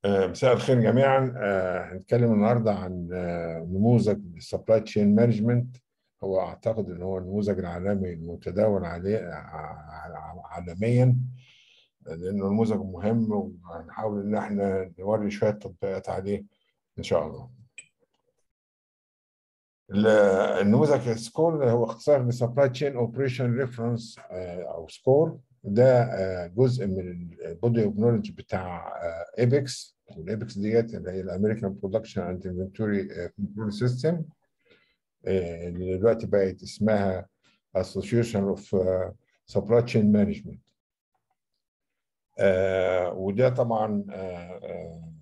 آه، مساء الخير جميعا آه، هنتكلم النهارده عن آه، نموذج السبلاي تشين مانجمنت هو اعتقد ان هو النموذج العالمي المتداول عليه ع- عالميا لانه نموذج مهم وهنحاول ان احنا نوري شويه تطبيقات عليه ان شاء الله. ال- النموذج سكور هو اختصار لسبلاي تشين اوبريشن ريفرنس او سكور ده آه، جزء من البودي اوف نولج بتاع ايبكس والايبكس ديت اللي هي الامريكان برودكشن اند انفنتوري كنترول سيستم اللي دلوقتي بقت اسمها Association of uh, Supply Chain Management آه، وده طبعا آه، آه،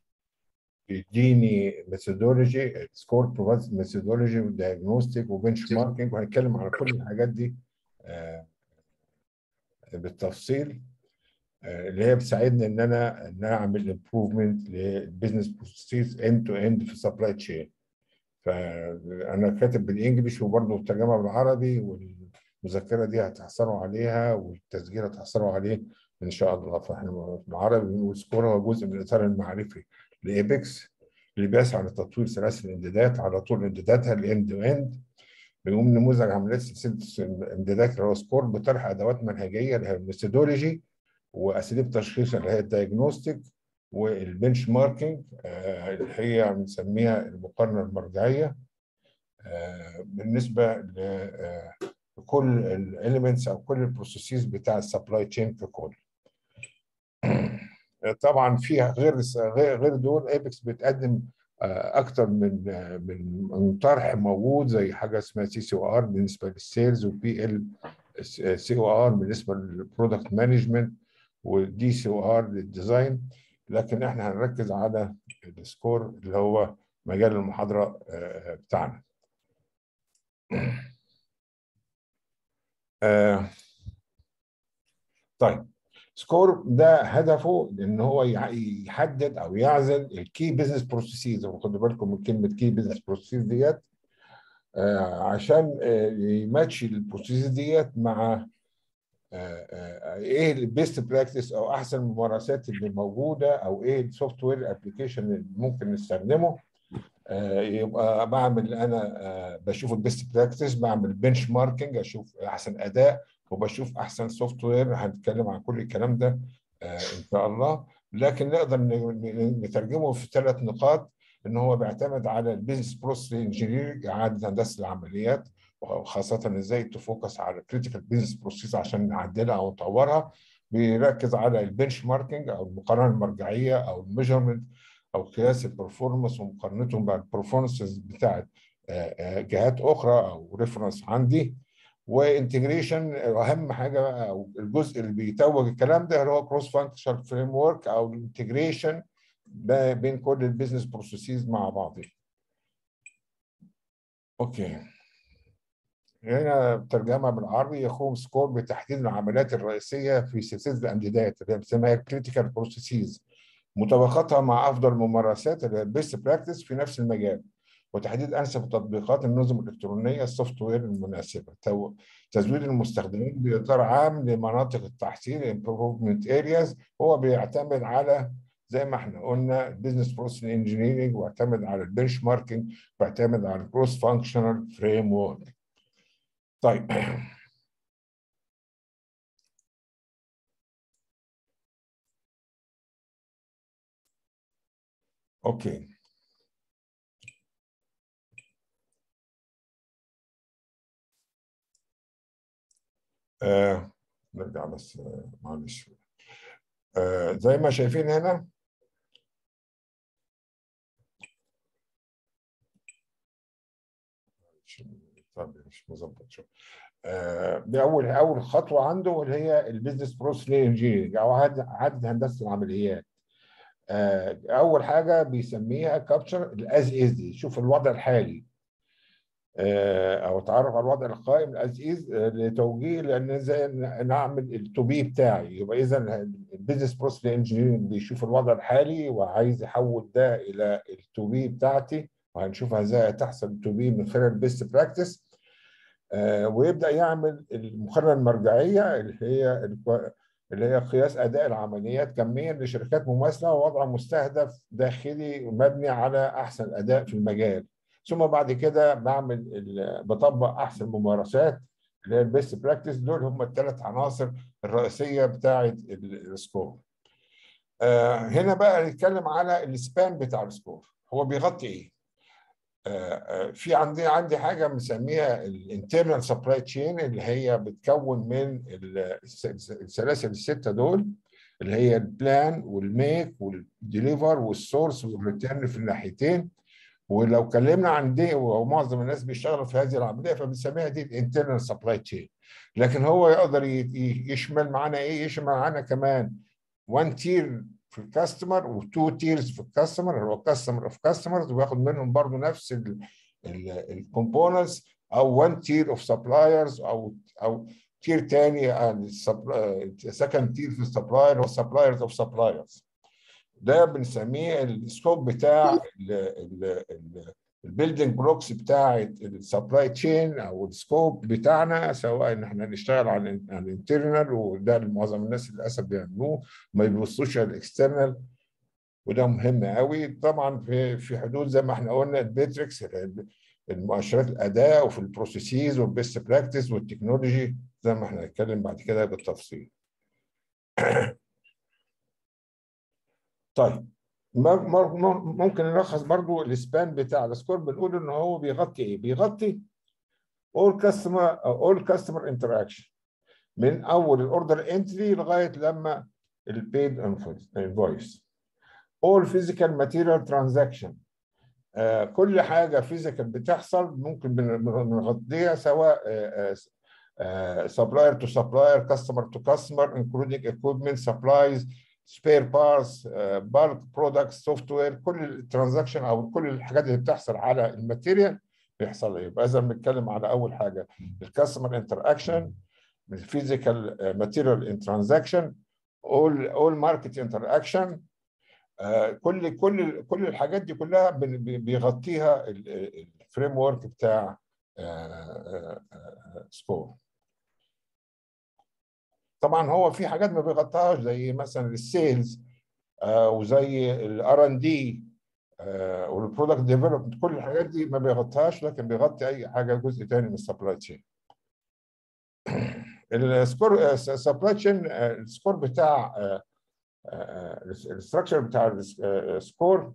بيديني ميثودولوجي سكور بروفايدز ميثودولوجي ودياجنوستيك وبنش ماركينج وهنتكلم على كل الحاجات دي آه، بالتفصيل آه، اللي هي بتساعدني ان انا ان انا اعمل امبروفمنت للبيزنس بروسيس اند تو اند في السبلاي تشين فانا كاتب بالانجلش وبرضه الترجمه بالعربي والمذكره دي هتحصلوا عليها والتسجيل هتحصلوا عليه ان شاء الله فاحنا بالعربي بنقول سكور هو جزء من الاطار المعرفي لايبكس اللي بيسعى لتطوير سلاسل الامدادات على طول امداداتها الاند تو اند بيقوم نموذج عمليات سلسله الامدادات اللي هو سكور بطرح ادوات منهجيه اللي هي الميثودولوجي واساليب تشخيص اللي هي الدايجنوستيك والبنش ماركينج آه، اللي هي بنسميها المقارنه المرجعيه آه، بالنسبه لكل الاليمنتس او كل البروسيسز بتاع السبلاي تشين ككل. طبعا فيها غير غير غير دول ايبكس بتقدم آه، اكتر من آه، من من طرح موجود زي حاجه اسمها سي سي او ار بالنسبه للسيلز وبي ال سي او ار بالنسبه للبرودكت مانجمنت والدي سي او ار للديزاين لكن احنا هنركز على السكور اللي هو مجال المحاضره آه، بتاعنا. آه، طيب سكور ده هدفه ان هو يع- يحدد او يعزل الكي بزنس بروسيسز خدوا بالكم من كلمه كي بزنس بروسيسز ديت آه، عشان آه، يماتش البروسيسز ديت مع آه، آه، ايه البيست براكتس او احسن الممارسات اللي موجوده او ايه السوفت وير ابلكيشن اللي ممكن نستخدمه آه، يبقى بعمل انا آه، بشوف البيست براكتس بعمل بنش ماركينج اشوف احسن اداء وبشوف احسن سوفت وير هنتكلم عن كل الكلام ده آه، ان شاء الله لكن نقدر ن- ن- نترجمه في ثلاث نقاط ان هو بيعتمد على البيزنس بروسيس انجينيرنج اعاده هندسه العمليات وخاصه ازاي تفوكس على الكريتيكال بيزنس بروسيس عشان نعدلها او نطورها بيركز على البنش ماركينج او المقارنه المرجعيه او الميجرمنت او قياس البرفورمانس ومقارنتهم بالبرفورمانسز بتاعت آه، آه، جهات اخرى او ريفرنس عندي وانتجريشن اهم حاجه بقى او الجزء اللي بيتوج الكلام ده اللي هو كروس فانكشن فريم ورك او الانتجريشن بين كل البيزنس بروسيسز مع بعضها. اوكي هنا ترجمه بالعربي يقوم سكور بتحديد العمليات الرئيسيه في سلسله الامدادات اللي بنسميها كريتيكال بروسيسز مطابقتها مع افضل الممارسات اللي هي البيست براكتس في نفس المجال وتحديد انسب تطبيقات النظم الالكترونيه السوفت وير المناسبه تو- تزويد المستخدمين باطار عام لمناطق التحسين improvement areas هو بيعتمد على زي ما احنا قلنا البيزنس بروسيس انجينيرنج واعتمد على البنش ماركينج واعتمد على الكروس فانكشنال فريم ورك طيب اوكي آه نرجع بس آه، معلش آه زي ما شايفين هنا طب مش مظبط شويه آه، دي اول اول خطوه عنده اللي هي البيزنس بروسيس انجينيرنج او عد- عدد هندسه العمليات آه، اول حاجه بيسميها كابتشر الاز از دي شوف الوضع الحالي آه، او تعرف على الوضع القائم الاز از لتوجيه لان ازاي ن- نعمل التو بي بتاعي يبقى اذا البيزنس بروسيس انجينيرنج بيشوف الوضع الحالي وعايز يحول ده الى التو بي بتاعتي وهنشوفها ازاي هتحصل التو بي من خلال البيست براكتس آه، ويبدا يعمل المقارنه المرجعيه اللي هي اللي هي قياس اداء العمليات كميا لشركات مماثله ووضع مستهدف داخلي مبني على احسن اداء في المجال ثم بعد كده بعمل بطبق احسن ممارسات اللي هي البيست براكتس دول هم الثلاث عناصر الرئيسيه بتاعه السكور. آه هنا بقى نتكلم على السبان بتاع السكور هو بيغطي ايه؟ آه في عندي عندي حاجه بنسميها الانترنال سبلاي تشين اللي هي بتكون من السلاسل السته دول اللي هي البلان والميك والديليفر والسورس والريتيرن في الناحيتين ولو اتكلمنا عن دي ومعظم الناس بيشتغلوا في هذه العمليه فبنسميها دي الانترنال سبلاي تشين لكن هو يقدر يشمل معانا ايه؟ يشمل معانا كمان 1 تير في الكاستمر وتو تيرز في الكاستمر اللي هو الكاستمر اوف كاستمرز وياخد منهم برضه نفس الكومبوننتس او 1 تير اوف سبلايرز او او تير ثاني سكند تير في السبلاير هو سبلايرز اوف سبلايرز ده بنسميه السكوب بتاع البيلدنج بلوكس بتاع السبلاي تشين او السكوب بتاعنا سواء ان احنا نشتغل على الانترنال وده معظم الناس للاسف بيعملوه ما يبصوش على الاكسترنال وده مهم قوي طبعا في في حدود زي ما احنا قلنا البيتريكس المؤشرات الاداء وفي البروسيسز والبيست براكتس والتكنولوجي زي ما احنا هنتكلم بعد كده بالتفصيل. طيب ممكن نلخص برضو السبان بتاع السكور بنقول ان هو بيغطي ايه؟ بيغطي all customer all customer interaction من اول الاوردر انتري لغايه لما البيد انفويس all physical material transaction آه كل حاجه فيزيكال بتحصل ممكن بنغطيها سواء آه آه supplier to supplier customer to customer including equipment supplies سبير بارس بالك برودكتس سوفت وير كل الترانزاكشن او كل الحاجات اللي بتحصل على الماتيريال بيحصل ايه؟ يبقى اذا بنتكلم على اول حاجه الكاستمر انتر اكشن الفيزيكال ماتيريال ان ترانزاكشن اول اول ماركت انتر اكشن كل كل كل الحاجات دي كلها بيغطيها الفريم ورك بتاع سكور طبعا هو في حاجات ما بيغطيهاش زي مثلا السيلز آه وزي الار ان دي والبرودكت ديفلوبمنت كل الحاجات دي ما بيغطيهاش لكن بيغطي اي حاجه جزء ثاني من السبلاي تشين السكور السبلاي تشين السكور بتاع الاستراكشر بتاع السكور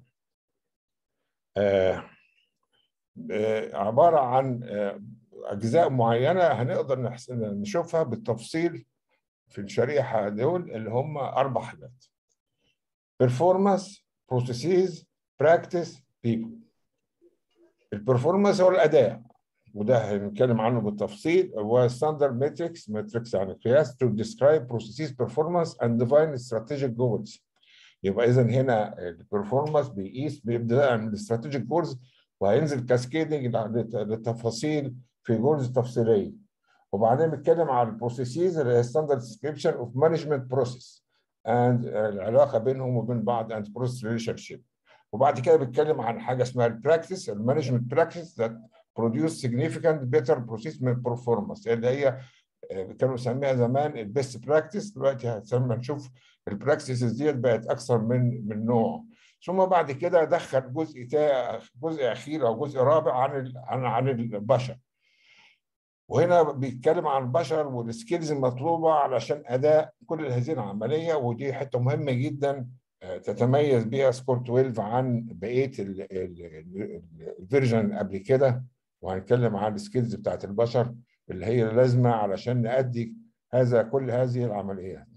عباره عن اجزاء معينه هنقدر نشوفها بالتفصيل في الشريحه دول اللي هم اربع حاجات performance processes practice people البرفورمانس هو الاداء وده هنتكلم عنه بالتفصيل هو ستاندرد ماتريكس ماتريكس يعني قياس to describe processes performance and define strategic goals يبقى اذا هنا البرفورمانس بيقيس بيبدا من الاستراتيجيك جولز وهينزل كاسكيدنج للتفاصيل في جولز تفصيليه وبعدين بيتكلم على البروسيسز اللي هي ستاندرد ديسكريبشن اوف مانجمنت بروسيس اند العلاقه بينهم وبين بعض اند بروسيس ريليشن شيب وبعد كده بيتكلم عن حاجه اسمها البراكتس المانجمنت براكتس ذات بروديوس سيجنيفيكانت بيتر بروسيس من performance اللي هي كانوا يسميها زمان البيست براكتس دلوقتي هتسمى نشوف البراكتسز ديت بقت اكثر من من نوع ثم بعد كده دخل جزء جزء اخير او جزء رابع عن عن عن البشر وهنا بيتكلم عن البشر والسكيلز المطلوبه علشان اداء كل هذه العمليه ودي حته مهمه جدا تتميز بيها سكور 12 عن بقيه الفيرجن قبل كده وهنتكلم عن السكيلز بتاعت البشر اللي هي لازمه علشان نأدي هذا كل هذه العمليات.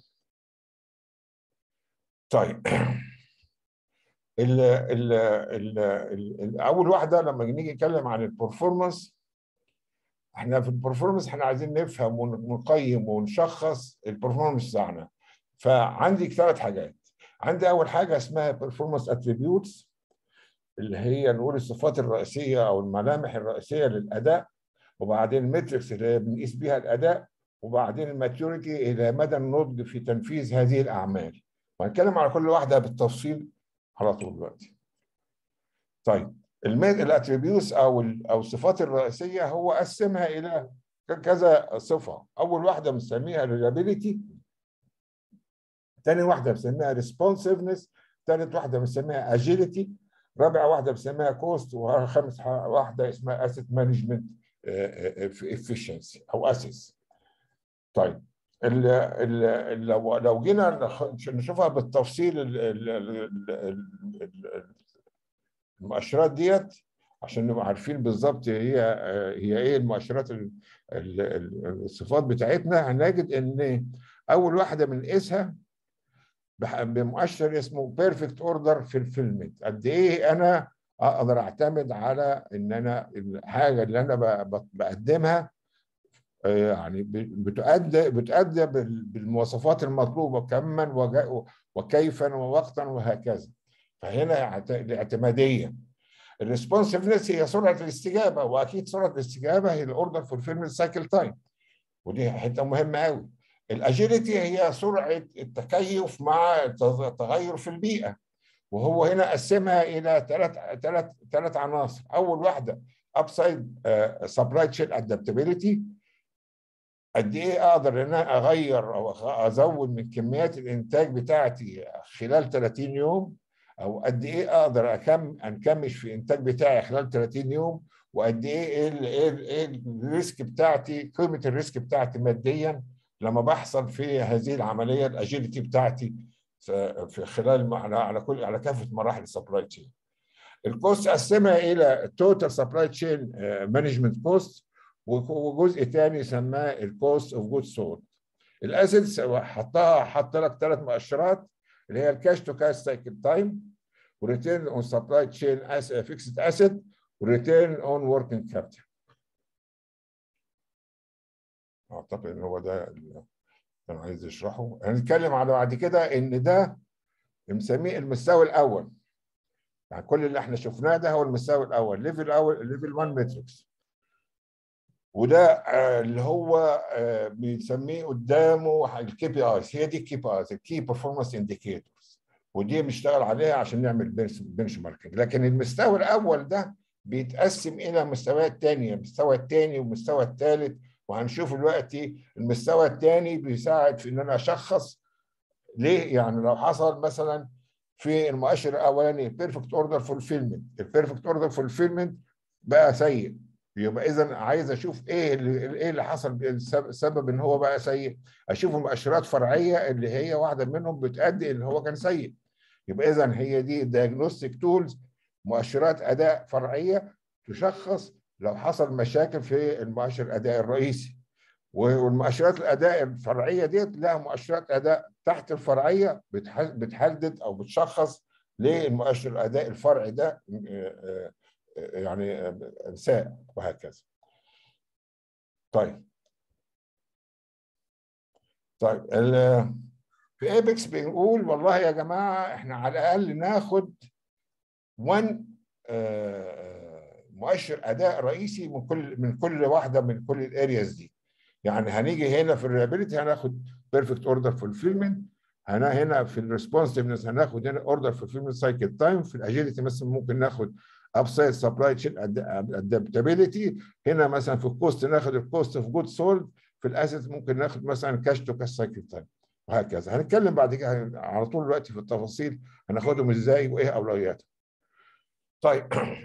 طيب ال ال ال ال اول واحده لما نيجي نتكلم عن البرفورمانس احنا في البرفورمانس احنا عايزين نفهم ونقيم ونشخص البرفورمانس بتاعنا فعندي ثلاث حاجات عندي اول حاجه اسمها performance attributes اللي هي نقول الصفات الرئيسيه او الملامح الرئيسيه للاداء وبعدين المتركس اللي بنقيس بيها الاداء وبعدين الماتيوريتي الى مدى النضج في تنفيذ هذه الاعمال وهنتكلم على كل واحده بالتفصيل على طول دلوقتي طيب الاتريبيوتس او او الصفات الرئيسيه هو قسمها الى كذا صفه اول واحده بنسميها الريلابيليتي تاني واحده بنسميها ريسبونسفنس ثالث واحده بنسميها اجيليتي رابع واحده بنسميها كوست وخامس واحده اسمها اسيت مانجمنت افشنسي او اسيس طيب ال ال لو لو جينا نشوفها بالتفصيل ال ال المؤشرات ديت عشان نبقى عارفين بالظبط هي هي ايه المؤشرات الصفات بتاعتنا هنجد ان اول واحده بنقيسها بمؤشر اسمه بيرفكت اوردر في الفيلمنت قد ايه انا اقدر اعتمد على ان انا الحاجه اللي انا بقدمها يعني بتؤدى بتؤدى بالمواصفات المطلوبه كما وكيفا ووقتا وهكذا فهنا الاعتماديه الريسبونسفنس هي سرعه الاستجابه واكيد سرعه الاستجابه هي الاوردر فولفيلمنت سايكل تايم ودي حته مهمه قوي الاجيلتي هي سرعه التكيف مع التغير في البيئه وهو هنا قسمها الى ثلاث ثلاث ثلاث عناصر اول واحده ابسايد سبلاي تشين ادابتابيلتي قد ايه اقدر ان انا اغير او ازود من كميات الانتاج بتاعتي خلال 30 يوم او قد ايه اقدر اكم انكمش في الانتاج بتاعي خلال 30 يوم وقد ايه ايه ايه الريسك بتاعتي قيمه الريسك بتاعتي ماديا لما بحصل في هذه العمليه الاجيلتي بتاعتي في خلال على كل على كافه مراحل السبلاي تشين. الكوست قسمها الى توتال سبلاي تشين مانجمنت كوست وجزء ثاني سماه الكوست اوف جود سولد. الاسيتس حطها حط لك ثلاث مؤشرات اللي هي الكاش تو كاش سايكل تايم وريتيرن اون سبلاي تشين فيكسد اسيت وريتيرن اون وركينج كابيتال. اعتقد ان هو ده اللي كان عايز يشرحه هنتكلم على بعد كده ان ده مسميه المستوى الاول يعني كل اللي احنا شفناه ده هو المستوى الاول ليفل الاول ليفل 1 ماتريكس وده اللي هو بنسميه قدامه الكي بي ايز هي دي الكي بي ايز الكي بيرفورمانس انديكيتورز ودي بنشتغل عليها عشان نعمل بنش ماركينج لكن المستوى الاول ده بيتقسم الى مستويات ثانيه المستوى الثاني والمستوى الثالث وهنشوف دلوقتي المستوى الثاني بيساعد في ان انا اشخص ليه يعني لو حصل مثلا في المؤشر الاولاني البيرفكت اوردر فولفيلمنت البيرفكت اوردر فولفيلمنت بقى سيء يبقى اذا عايز اشوف ايه اللي ايه اللي حصل السبب ان هو بقى سيء اشوف مؤشرات فرعيه اللي هي واحده منهم بتؤدي ان هو كان سيء يبقى اذا هي دي الدياجنوستيك تولز مؤشرات اداء فرعيه تشخص لو حصل مشاكل في المؤشر الاداء الرئيسي والمؤشرات الاداء الفرعيه ديت لها مؤشرات اداء تحت الفرعيه بتحدد او بتشخص ليه المؤشر الاداء الفرعي ده يعني ساء وهكذا طيب طيب في ايبكس بنقول والله يا جماعه احنا على الاقل ناخد 1 مؤشر اداء رئيسي من كل من كل واحده من كل الارياز دي يعني هنيجي هنا في الريابيليتي هناخد بيرفكت اوردر فولفيلمنت هنا هنا في الريسبونسفنس هناخد هنا اوردر فولفيلمنت سايكل تايم في الاجيلتي مثلا ممكن ناخد ابسايد سبلاي تشين ادابتابيلتي هنا مثلا في الكوست ناخد الكوست اوف جود سولد في الاسيت ممكن ناخد مثلا كاش تو كاش سايكل تايم وهكذا هنتكلم بعد كده على طول دلوقتي في التفاصيل هناخدهم ازاي وايه اولوياتهم طيب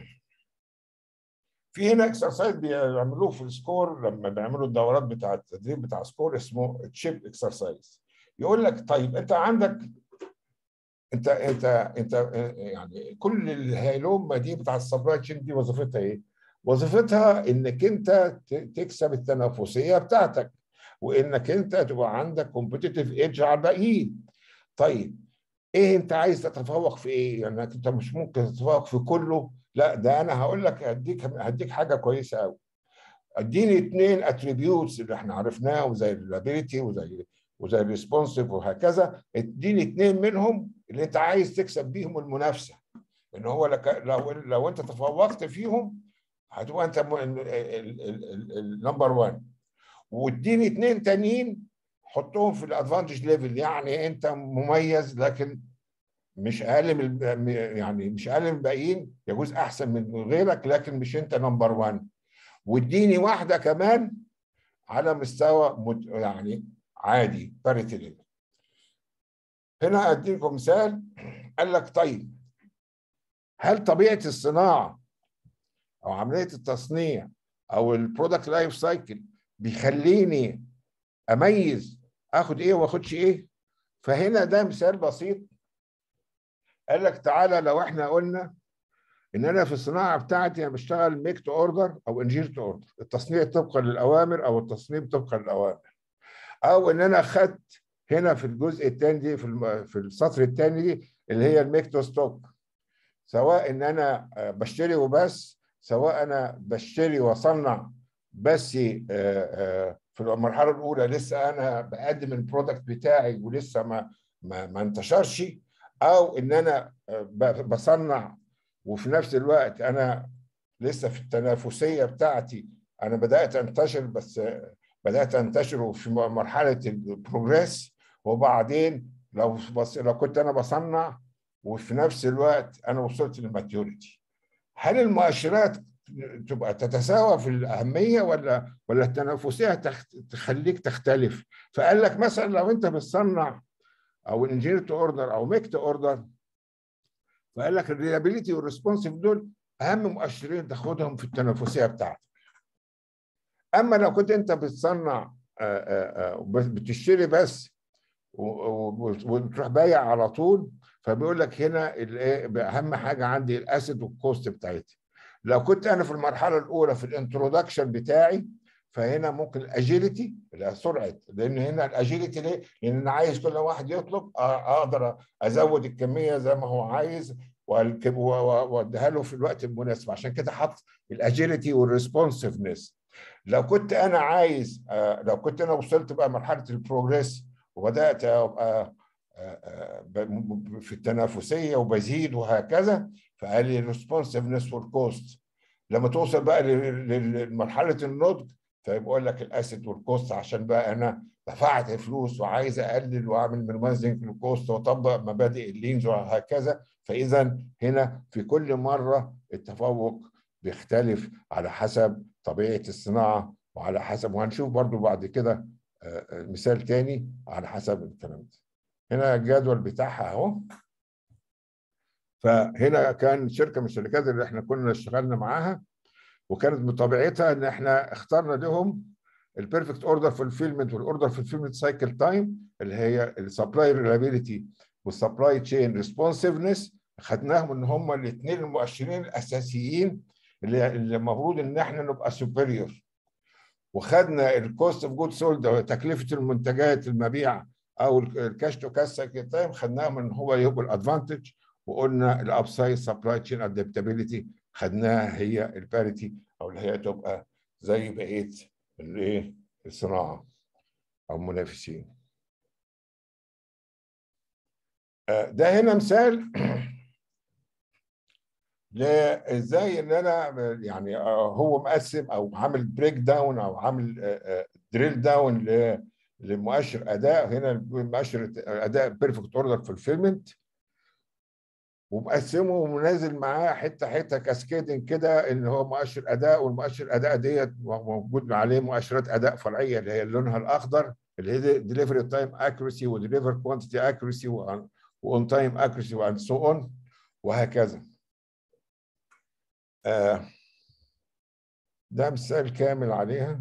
في هنا اكسرسايز بيعملوه في السكور لما بيعملوا الدورات بتاع التدريب بتاع سكور اسمه تشيب اكسرسايز يقول لك طيب انت عندك انت انت انت يعني كل الهيلومه دي بتاع السبلاي تشين دي وظيفتها ايه؟ وظيفتها انك انت تكسب التنافسيه بتاعتك وانك انت تبقى عندك كومبيتيتيف ايدج على الباقيين. طيب ايه انت عايز تتفوق في ايه؟ يعني انت مش ممكن تتفوق في كله لا ده انا هقول لك هديك هديك حاجه كويسه قوي اديني اثنين اتريبيوتس اللي احنا عرفناهم زي الابيليتي وزي وزي الريسبونسيف وهكذا اديني اثنين منهم اللي انت عايز تكسب بيهم المنافسه ان هو لك لو لو انت تفوقت فيهم هتبقى انت النمبر 1 واديني اثنين تانيين حطهم في الادفانتج ليفل يعني انت مميز لكن مش اقل من يعني مش اقل من الباقيين يجوز احسن من غيرك لكن مش انت نمبر 1 واديني واحده كمان على مستوى يعني عادي باريتي ليفل هنا اديكم مثال قال لك طيب هل طبيعه الصناعه او عمليه التصنيع او البرودكت لايف سايكل بيخليني اميز اخد ايه وما اخدش ايه فهنا ده مثال بسيط قال لك تعالى لو احنا قلنا ان انا في الصناعه بتاعتي انا بشتغل ميك تو اوردر او انجير تو اوردر التصنيع طبقا للاوامر او التصميم طبقا للاوامر او ان انا خدت هنا في الجزء الثاني دي في الم- في السطر الثاني دي اللي هي الميك تو ستوك سواء ان انا آه، بشتري وبس سواء انا بشتري واصنع بس آه، آه، في المرحله الاولى لسه انا بقدم البرودكت بتاعي ولسه ما ما ما انتشرش او ان انا آه، ب- بصنع وفي نفس الوقت انا لسه في التنافسيه بتاعتي انا بدات انتشر بس آه، بدات انتشر في م- مرحله البروجريس وبعدين لو بص لو كنت انا بصنع وفي نفس الوقت انا وصلت للماتيوريتي هل المؤشرات تبقى تتساوى في الاهميه ولا ولا التنافسيه تخت- تخليك تختلف فقال لك مثلا لو انت بتصنع او انجينير تو اوردر او ميك تو اوردر فقال لك الريلابيليتي والريسبونسيف دول اهم مؤشرين تاخدهم في التنافسيه بتاعتك اما لو كنت انت بتصنع آه، آه، آه، بس- بتشتري بس و- و- وتروح بايع على طول فبيقول لك هنا الايه اهم حاجه عندي الاسيد والكوست بتاعتي لو كنت انا في المرحله الاولى في الانترودكشن بتاعي فهنا ممكن الاجيلتي اللي هي سرعه لان هنا الاجيلتي ليه؟ لان انا عايز كل واحد يطلب أ- اقدر ازود الكميه زي ما هو عايز والك- و- و- واديها له في الوقت المناسب عشان كده حط الاجيلتي والريسبونسفنس لو كنت انا عايز آه، لو كنت انا وصلت بقى مرحله البروجريس وبدات ابقى آه، آه، ب- في التنافسيه وبزيد وهكذا فقال لي الريسبونسفنس والكوست لما توصل بقى ل- ل- لمرحله النضج فيقول لك الاسيد والكوست عشان بقى انا دفعت فلوس وعايز اقلل واعمل مينيمايزنج للكوست واطبق مبادئ اللينز وهكذا فاذا هنا في كل مره التفوق بيختلف على حسب طبيعه الصناعه وعلى حسب وهنشوف برضو بعد كده آه، آه، مثال تاني على حسب الكلام ده هنا الجدول بتاعها اهو فهنا كان شركه من الشركات اللي احنا كنا اشتغلنا معاها وكانت بطبيعتها ان احنا اخترنا لهم البيرفكت اوردر فولفيلمنت والاوردر فولفيلمنت سايكل تايم اللي هي السبلاي ريلابيلتي والسبلاي تشين ريسبونسفنس خدناهم ان هم الاثنين المؤشرين الاساسيين اللي اللي المفروض ان احنا نبقى سوبريور وخدنا الكوست اوف جود سولد تكلفه المنتجات المبيعه او الكاش تو كاش سايكل تايم خدناهم ان هو يبقى الادفانتج وقلنا الابسايد سبلاي تشين ادابتابيلتي خدناها هي الباريتي او اللي هي تبقى زي بقيه الايه الصناعه او المنافسين آه، ده هنا مثال لازاي ان انا يعني آه، هو مقسم او عامل بريك داون او عامل دريل داون لمؤشر اداء هنا مؤشر اداء بيرفكت اوردر فولفيلمنت ومقسمه ومنازل معاه حته حته كاسكيدنج كده ان هو مؤشر اداء والمؤشر اداء ديت موجود عليه مؤشرات اداء فرعيه اللي هي لونها الاخضر اللي هي ديليفري تايم اكيورسي وديليفر كوانتيتي اكيورسي وان تايم اكيورسي واند سو اون وهكذا آه ده مثال كامل عليها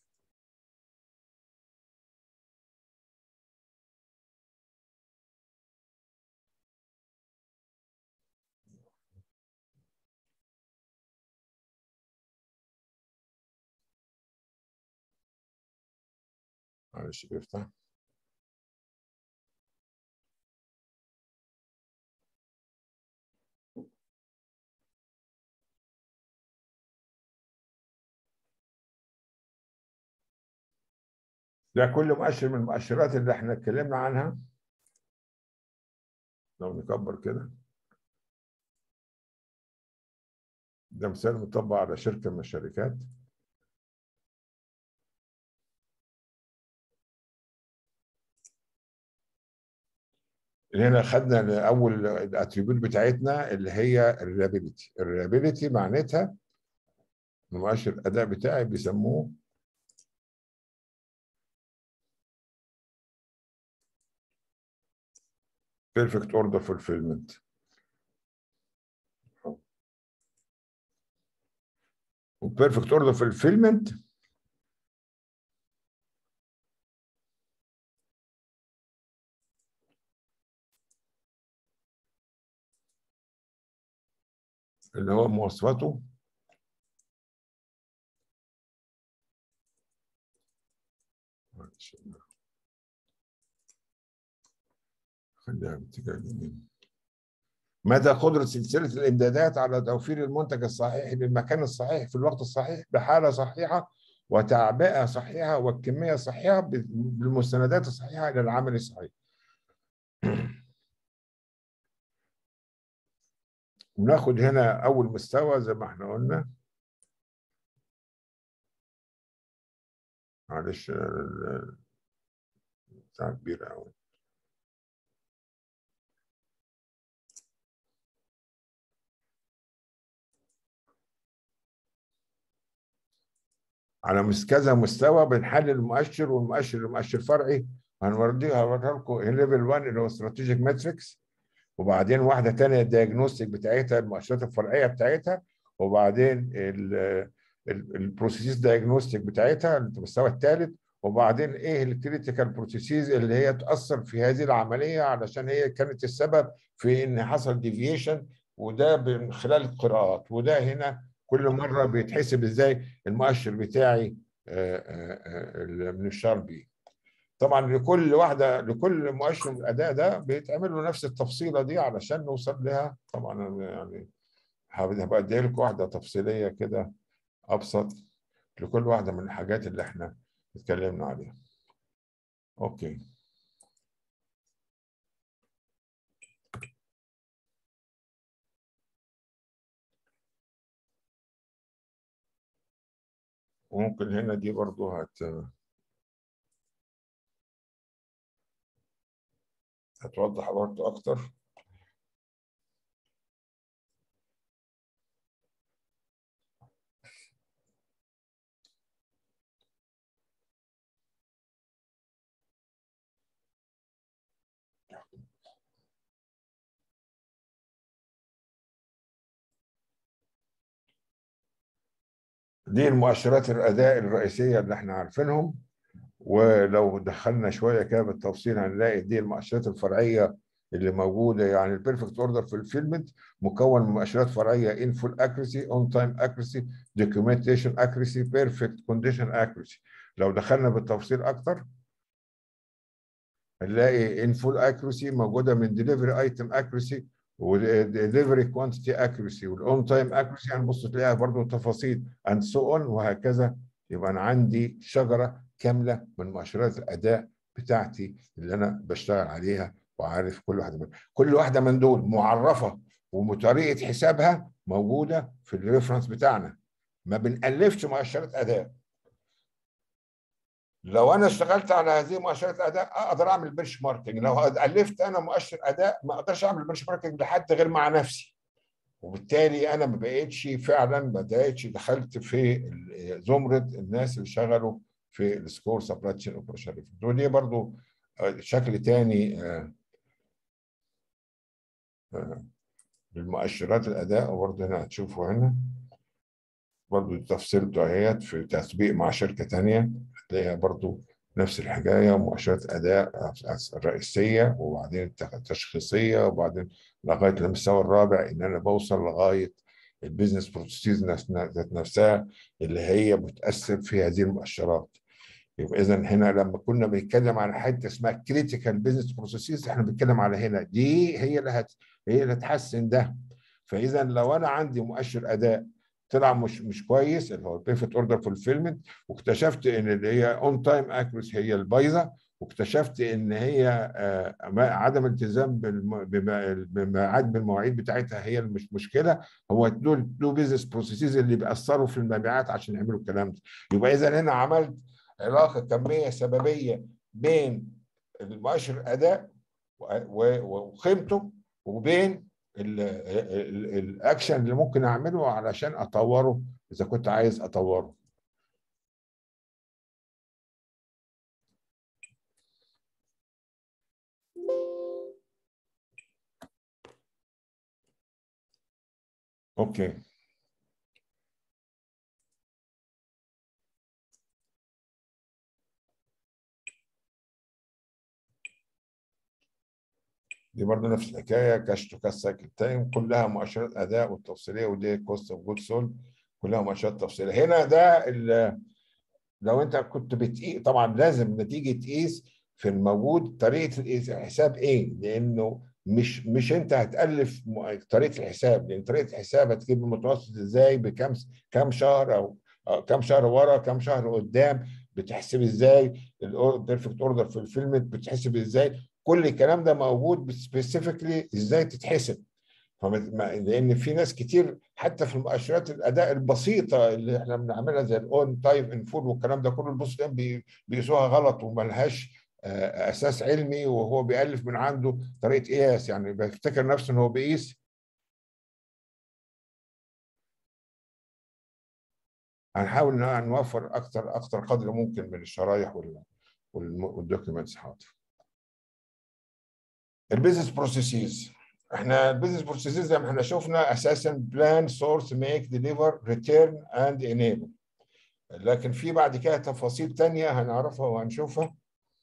معلش بيفتح ده كل مؤشر من المؤشرات اللي احنا اتكلمنا عنها لو نكبر كده ده مثال مطبق على شركه من الشركات هنا خدنا اول الاتريبيوت بتاعتنا اللي هي الريلابيلتي الريلابيلتي معناتها مؤشر الاداء بتاعي بيسموه perfect order fulfillment وبيرفكت اوردر fulfillment اللي هو مواصفاته خليها باتجاه اليمين مدى قدرة سلسلة الإمدادات على توفير المنتج الصحيح للمكان الصحيح في الوقت الصحيح بحالة صحيحة وتعبئة صحيحة والكمية صحيحة بالمستندات الصحيحة إلى العمل الصحيح. وناخد هنا أول مستوى زي ما احنا قلنا. معلش بتاع كبيرة أوي. على كذا مستوى بنحلل المؤشر والمؤشر المؤشر فرعي هنوريه هوريها لكم ليفل 1 اللي هو استراتيجيك ماتريكس وبعدين واحده ثانيه الدياجنوستيك بتاعتها المؤشرات الفرعيه بتاعتها وبعدين البروسيس دياجنوستيك بتاعتها المستوى الثالث وبعدين ايه الكريتيكال بروسيسز اللي هي تاثر في هذه العمليه علشان هي كانت السبب في ان حصل ديفيشن وده من خلال القراءات وده هنا كل مره بيتحسب ازاي المؤشر بتاعي من الشار بي طبعا لكل واحده لكل مؤشر من الاداء ده بيتعمل له نفس التفصيله دي علشان نوصل لها طبعا يعني هبقى ادي لكم واحده تفصيليه كده ابسط لكل واحده من الحاجات اللي احنا اتكلمنا عليها اوكي وممكن هنا دي برضو هت هتوضح برضو أكتر دي المؤشرات الاداء الرئيسيه اللي احنا عارفينهم ولو دخلنا شويه كده بالتفصيل هنلاقي دي المؤشرات الفرعيه اللي موجوده يعني البيرفكت اوردر في الفيلمنت مكون من مؤشرات فرعيه ان فول اكريسي اون تايم اكريسي دوكيومنتيشن اكريسي بيرفكت كونديشن اكريسي لو دخلنا بالتفصيل اكتر هنلاقي ان فول اكريسي موجوده من ديليفري ايتم اكريسي والدليفري كوانتيتي اكيورسي والاون تايم اكيورسي هنبص تلاقيها برضه تفاصيل اند سو اون وهكذا يبقى انا عندي شجره كامله من مؤشرات الاداء بتاعتي اللي انا بشتغل عليها وعارف كل واحده من كل واحده من دول معرفه وطريقه حسابها موجوده في الريفرنس بتاعنا ما بنألفش مؤشرات اداء لو انا اشتغلت على هذه مؤشرات اداء اقدر اعمل بنش ماركتنج لو الفت انا مؤشر اداء ما اقدرش اعمل بنش ماركتنج لحد غير مع نفسي وبالتالي انا ما بقتش فعلا ما بقتش دخلت في زمره الناس اللي شغلوا في السكور سبلاي تشين اوبريشن ودي برضو شكل تاني للمؤشرات الاداء وبرضه هنا هتشوفوا هنا برضو تفصيل دعايات في تطبيق مع شركة تانية هتلاقيها برضو نفس الحكاية مؤشرات أداء الرئيسية وبعدين التشخيصية وبعدين لغاية المستوى الرابع إن أنا بوصل لغاية البيزنس بروسيس ذات نفسها اللي هي بتأثر في هذه المؤشرات يبقى إذا هنا لما كنا بنتكلم عن حته اسمها كريتيكال بيزنس بروسيسز احنا بنتكلم على هنا دي هي اللي هت هي اللي هتحسن ده فإذا لو أنا عندي مؤشر أداء طلع مش مش كويس اللي هو البيرفكت اوردر فولفيلمنت واكتشفت ان اللي هي اون تايم اكيورسي هي البايظه واكتشفت ان هي عدم التزام بميعاد بالمواعيد بتاعتها هي مش مشكله هو دول دو بيزنس بروسيسز اللي بيأثروا في المبيعات عشان يعملوا الكلام ده يبقى اذا هنا عملت علاقه كميه سببيه بين المؤشر الاداء وقيمته وبين الاكشن اللي ممكن اعمله علشان اطوره اذا كنت عايز اطوره اوكي دي برضه نفس الحكايه كاش تو كاش سايكل تايم كلها مؤشرات اداء والتفصيليه ودي كوست اوف جود سول كلها مؤشرات تفصيليه هنا ده لو انت كنت بتقيس طبعا لازم نتيجه تقيس في الموجود طريقه الحساب ايه لانه مش مش انت هتالف طريقه الحساب لان طريقه الحساب هتجيب المتوسط ازاي بكام كام شهر او كام شهر ورا كام شهر قدام بتحسب ازاي البيرفكت اوردر في الفيلم بتحسب ازاي كل الكلام ده موجود سبيسيفيكلي ازاي تتحسب لان في ناس كتير حتى في المؤشرات الاداء البسيطه اللي احنا بنعملها زي الاون تايم ان فول والكلام ده كله البص بيقيسوها غلط وملهاش اساس علمي وهو بيالف من عنده طريقه قياس يعني بيفتكر نفسه ان هو بيقيس هنحاول نوفر اكتر اكتر قدر ممكن من الشرايح والدوكيومنتس حاضر البيزنس بروسيسز احنا البيزنس بروسيسز زي ما احنا شفنا اساسا بلان سورس ميك ديليفر ريتيرن اند انيبل لكن في بعد كده تفاصيل تانية هنعرفها وهنشوفها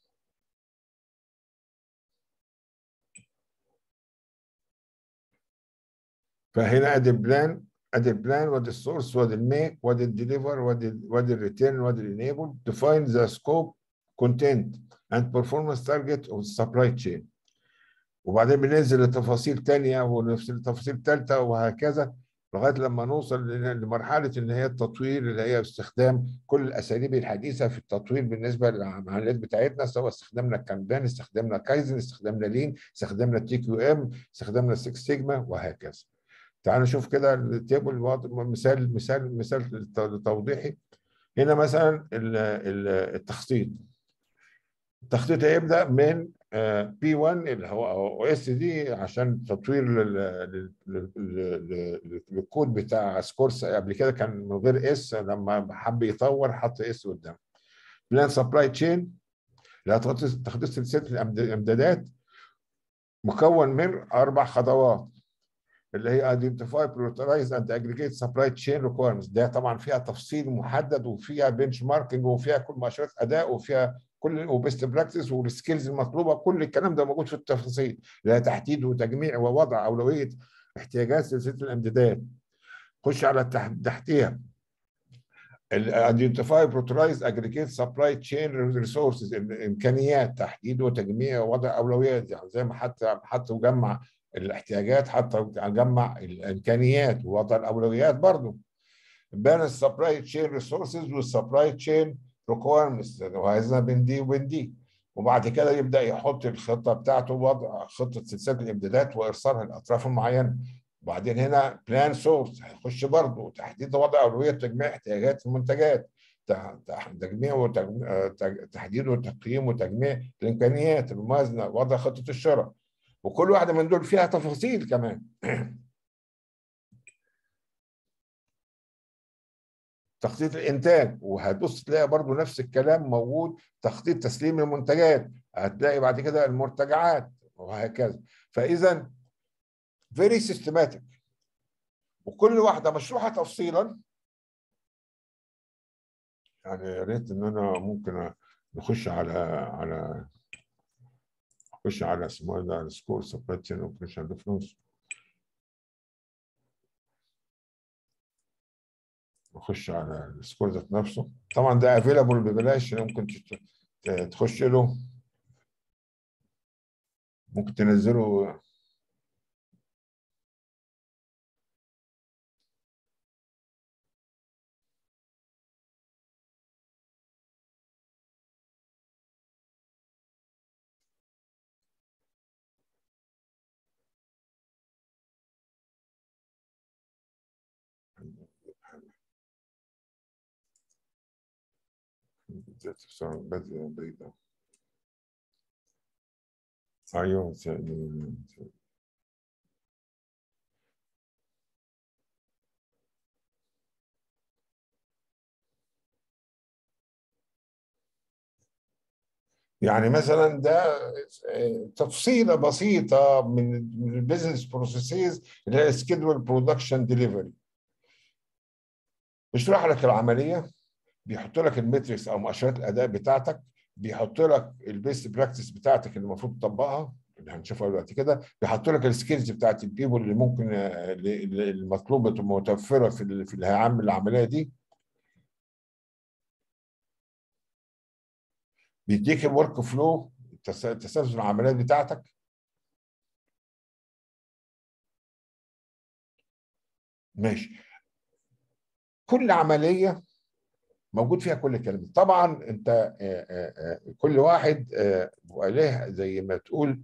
فهنا ادي البلان ادي البلان وادي السورس وادي الميك وادي الديليفر وادي وادي الريتيرن وادي الانيبل define the scope content and performance target of the supply chain وبعدين بننزل لتفاصيل تانية ونفصل تفاصيل ثالثة وهكذا لغايه لما نوصل لمرحله ان هي التطوير اللي هي استخدام كل الاساليب الحديثه في التطوير بالنسبه للعمليات بتاعتنا سواء استخدمنا كامبان استخدمنا كايزن استخدمنا لين استخدمنا تي كيو ام استخدمنا 6 سيجما وهكذا. تعالوا نشوف كده التيبل مثال مثال مثال توضيحي هنا مثلا التخطيط التخطيط هيبدا من بي 1 اللي هو او اس دي عشان تطوير للكود بتاع سكورس قبل كده كان من غير اس لما حب يطور حط اس قدام بلان سبلاي تشين اللي تخطيط سلسله الامدادات مكون من اربع خطوات اللي هي identify prioritize and aggregate supply chain requirements ده طبعا فيها تفصيل محدد وفيها بنش ماركينج وفيها كل مؤشرات اداء وفيها كل وبيست براكتس والسكيلز المطلوبه كل الكلام ده موجود في التفاصيل اللي هي تحديد وتجميع ووضع اولويه احتياجات سلسله الامدادات خش على تحتيها identify prioritize aggregate supply chain resources الامكانيات تحديد وتجميع ووضع اولويات يعني زي ما حتى حتى وجمع الاحتياجات حتى جمع الامكانيات ووضع الاولويات برضه بين السبلاي تشين ريسورسز والسبلاي تشين ريكويرمنتس وعايزنا بين دي وبين دي وبعد كده يبدا يحط الخطه بتاعته وضع خطه سلسله الامدادات وارسالها لاطراف معينه وبعدين هنا بلان سورس هيخش برضه تحديد وضع اولويه تجميع احتياجات المنتجات تجميع وتحديد وتقييم وتجميع الامكانيات الموازنه وضع خطه الشراء وكل واحده من دول فيها تفاصيل كمان تخطيط الانتاج وهتبص تلاقي برضو نفس الكلام موجود تخطيط تسليم المنتجات هتلاقي بعد كده المرتجعات وهكذا فاذا فيري سيستماتيك وكل واحده مشروحه تفصيلا يعني يا ريت ان انا ممكن نخش على على نخش على اسمه ده السكور سبلاي تشين اوبريشن ديفرنس نخش على السكور ذات نفسه طبعا ده افيلابل ببلاش ممكن تخش له ممكن تنزله بدء بيضاء أيوه يعني مثلا ده تفصيله بسيطه من من البيزنس بروسيسز اللي هي سكيدول برودكشن ديليفري بيشرح لك العمليه بيحط لك المتركس او مؤشرات الاداء بتاعتك بيحط لك البيست براكتس بتاعتك اللي المفروض تطبقها اللي هنشوفها دلوقتي كده بيحط لك السكيلز بتاعت البيبول اللي ممكن اللي المطلوبه تبقى متوفره في ال- في اللي هيعمل العمليه دي بيديك الورك فلو تسلسل العمليات بتاعتك ماشي كل عمليه موجود فيها كل الكلام ده طبعا انت آه، آه، آه، كل واحد آه، بيبقى له زي ما تقول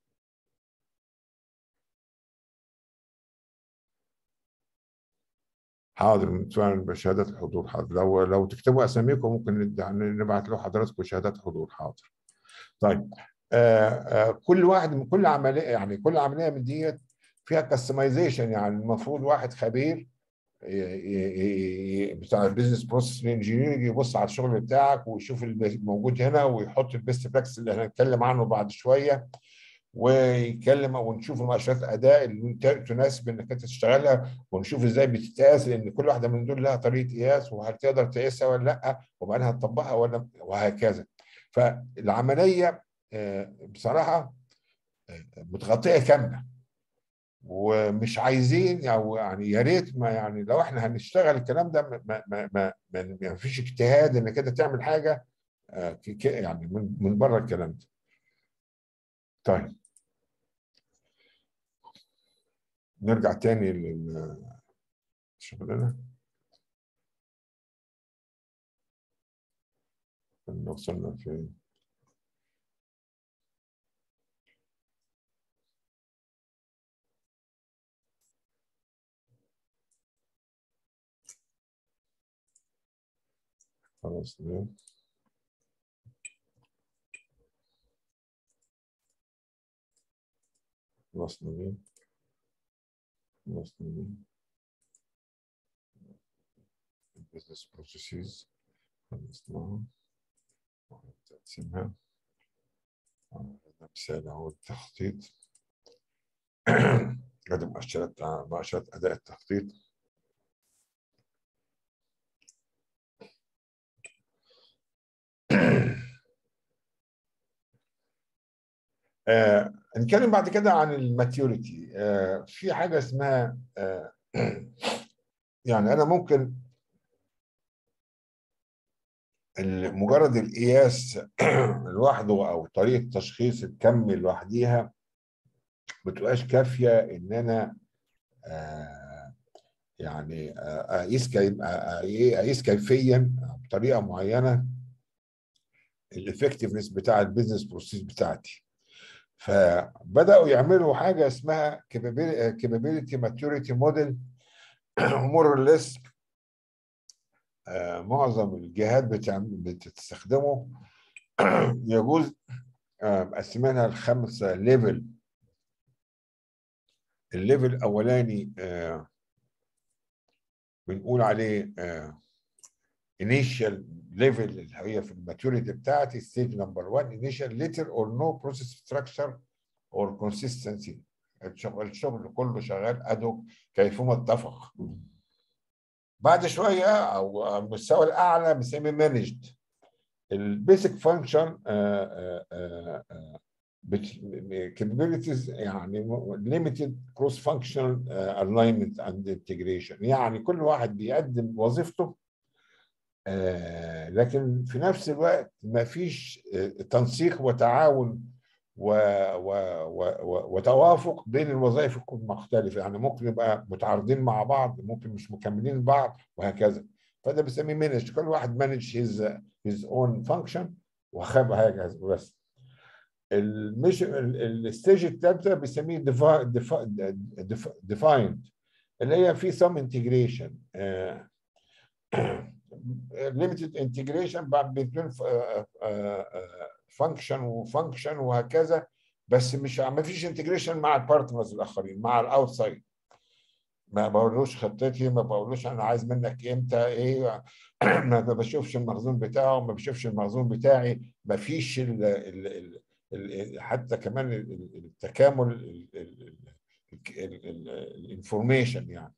حاضر فعلا بشهادات الحضور حاضر لو لو تكتبوا اساميكم ممكن ند- نبعت له حضراتكم شهادات حضور حاضر طيب آه آه كل واحد من كل عمليه يعني كل عمليه من ديت فيها كاستمايزيشن يعني المفروض واحد خبير ي- ي- ي- بتاع البيزنس بروسيس انجينير يبص على الشغل بتاعك ويشوف الموجود هنا ويحط البيست براكتس اللي هنتكلم عنه بعد شويه ويتكلم ونشوف مؤشرات الاداء اللي ت- تناسب انك انت تشتغلها ونشوف ازاي بتتقاس لان كل واحده من دول لها طريقه قياس وهل تقدر تقيسها ولا لا وبعدين هتطبقها ولا وهكذا فالعمليه آه، بصراحه آه، متغطيه كامله ومش عايزين او يعني يا ريت ما يعني لو احنا هنشتغل الكلام ده ما ما ما, ما, ما, ما فيش اجتهاد انك انت تعمل حاجه آه، ك- ك- يعني من من بره الكلام ده. طيب نرجع تاني للشغلانه كنا وصلنا فين خلاص تمام خلصنا مين خلصنا مين البيزنس بروسيسز خلصناها تقسيمها ده مثال اهو التخطيط ادي مؤشرات مؤشرات اداء التخطيط آه، نتكلم بعد كده عن الماتيوريتي آه، في حاجه اسمها آه، يعني انا ممكن ال- مجرد القياس لوحده او طريقه تشخيص الكم لوحديها ما بتبقاش كافيه ان انا آه، يعني آه، اقيس كيف- آه، اقيس كيفيا بطريقه معينه الافكتفنس بتاع البيزنس بروسيس بتاعتي فبداوا يعملوا حاجه اسمها capability maturity موديل more or less آه، معظم الجهات بتعمل بتستخدمه يجوز آه، مقسمينها لخمسه ليفل الليفل الاولاني آه، بنقول عليه انيشال ليفل اللي هي في الماتوريتي بتاعتي ستيج نمبر 1 انيشال ليتر اور نو بروسيس ستراكشر اور كونسيستنسي الشغل الشغل كله شغال ادو كيفما اتفق بعد شويه او المستوى الاعلى بنسميه مانجد البيسك فانكشن capabilities يعني limited cross functional uh, alignment and integration يعني كل واحد بيقدم وظيفته آه، لكن في نفس الوقت ما فيش آه، تنسيق وتعاون و و و و وتوافق بين الوظائف المختلفة يعني ممكن يبقى متعارضين مع بعض ممكن مش مكملين بعض وهكذا فده بنسميه مانج كل واحد مانج هيز هيز اون فانكشن وخاب هكذا بس المش الستيج الثالثه بنسميه ديفايند اللي هي في سم انتجريشن ليميتد انتجريشن بين فانكشن وفانكشن وهكذا بس مش ما فيش انتجريشن مع البارتنرز الاخرين مع الاوتسايد ما بقولوش خطتي ما بقولوش انا عايز منك امتى ايه ما بشوفش المخزون بتاعه ما بشوفش المخزون بتاعي ما فيش ال ال ال ال حتى كمان التكامل الانفورميشن يعني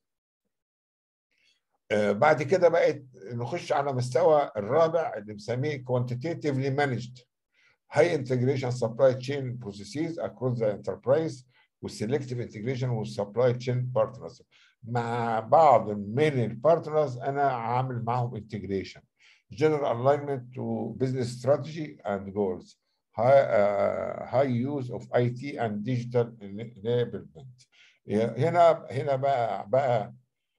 بعد كده بقت نخش على مستوى الرابع اللي بنسميه quantitatively managed high integration supply chain processes across the enterprise والسلكتيف انتجريشن والسبلاي تشين بارتنرز مع بعض من البارتنرز انا عامل معاهم انتجريشن general alignment to business strategy and goals high, uh, high use of IT and digital enablement هنا هنا بقى بقى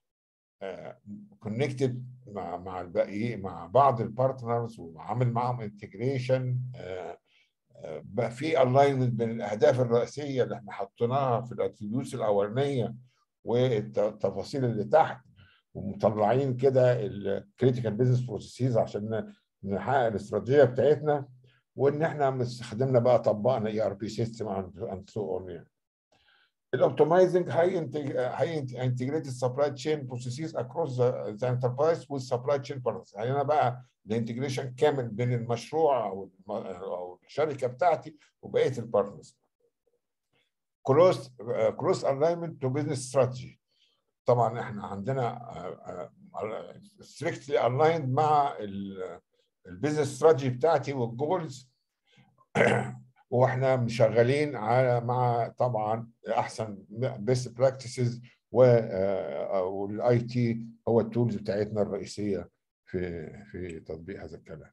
كونكتد uh, مع مع الباقي مع بعض البارتنرز وعامل معاهم انتجريشن uh, بقى في الاينمنت بين الاهداف الرئيسيه اللي احنا حطيناها في الاتريبيوتس الاولانيه والتفاصيل اللي تحت ومطلعين كده الكريتيكال بزنس بروسيسز عشان نحقق الاستراتيجيه بتاعتنا وان احنا استخدمنا بقى طبقنا اي ار بي سيستم اند سو اون يعني الاوبتمايزنج هاي هاي انتجريتد سبلاي تشين بروسيسز اكروس ذا انتربرايز والسبلاي تشين بارتنرز يعني انا بقى الانتجريشن كامل بين المشروع او او الشركه بتاعتي وبقيه البارتنرز كروس كروس الاينمنت تو بزنس استراتيجي طبعا احنا عندنا ستريكتلي الايند مع البيزنس استراتيجي بتاعتي والجولز واحنا مشغلين على مع طبعا احسن بيست براكتسز والاي تي هو التولز بتاعتنا الرئيسيه في في تطبيق هذا الكلام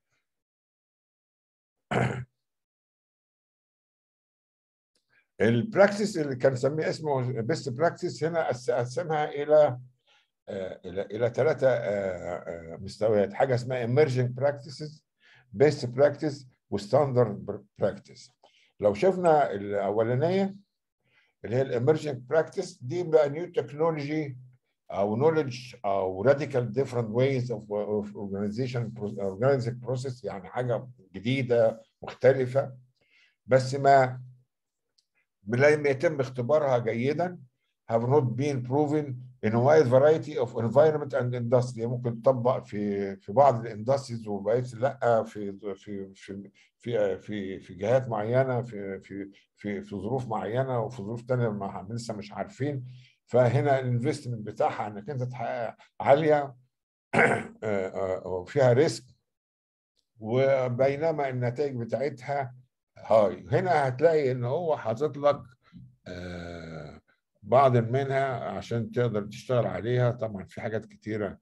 البراكتس اللي كان سميه اسمه بيست براكتس هنا قسمها الى الى الى ثلاثه مستويات حاجه اسمها ايمرجنج براكتسز بيست براكتس وستاندرد براكتس لو شفنا الاولانيه اللي هي الامرجنج براكتس دي بقى نيو تكنولوجي او knowledge او radical different ways of, of organization organizing process يعني حاجه جديده مختلفه بس ما لم يتم اختبارها جيدا have not been proven in a wide variety of environment and industry ممكن تطبق في في بعض الاندستريز وبقيت لا في في في في في في جهات معينه في في في في ظروف معينه وفي ظروف ثانيه لسه مش عارفين فهنا الانفستمنت بتاعها انك انت تحقق عاليه وفيها ريسك وبينما النتائج بتاعتها هاي هنا هتلاقي ان هو حاطط لك بعض منها عشان تقدر تشتغل عليها طبعا في حاجات كتيره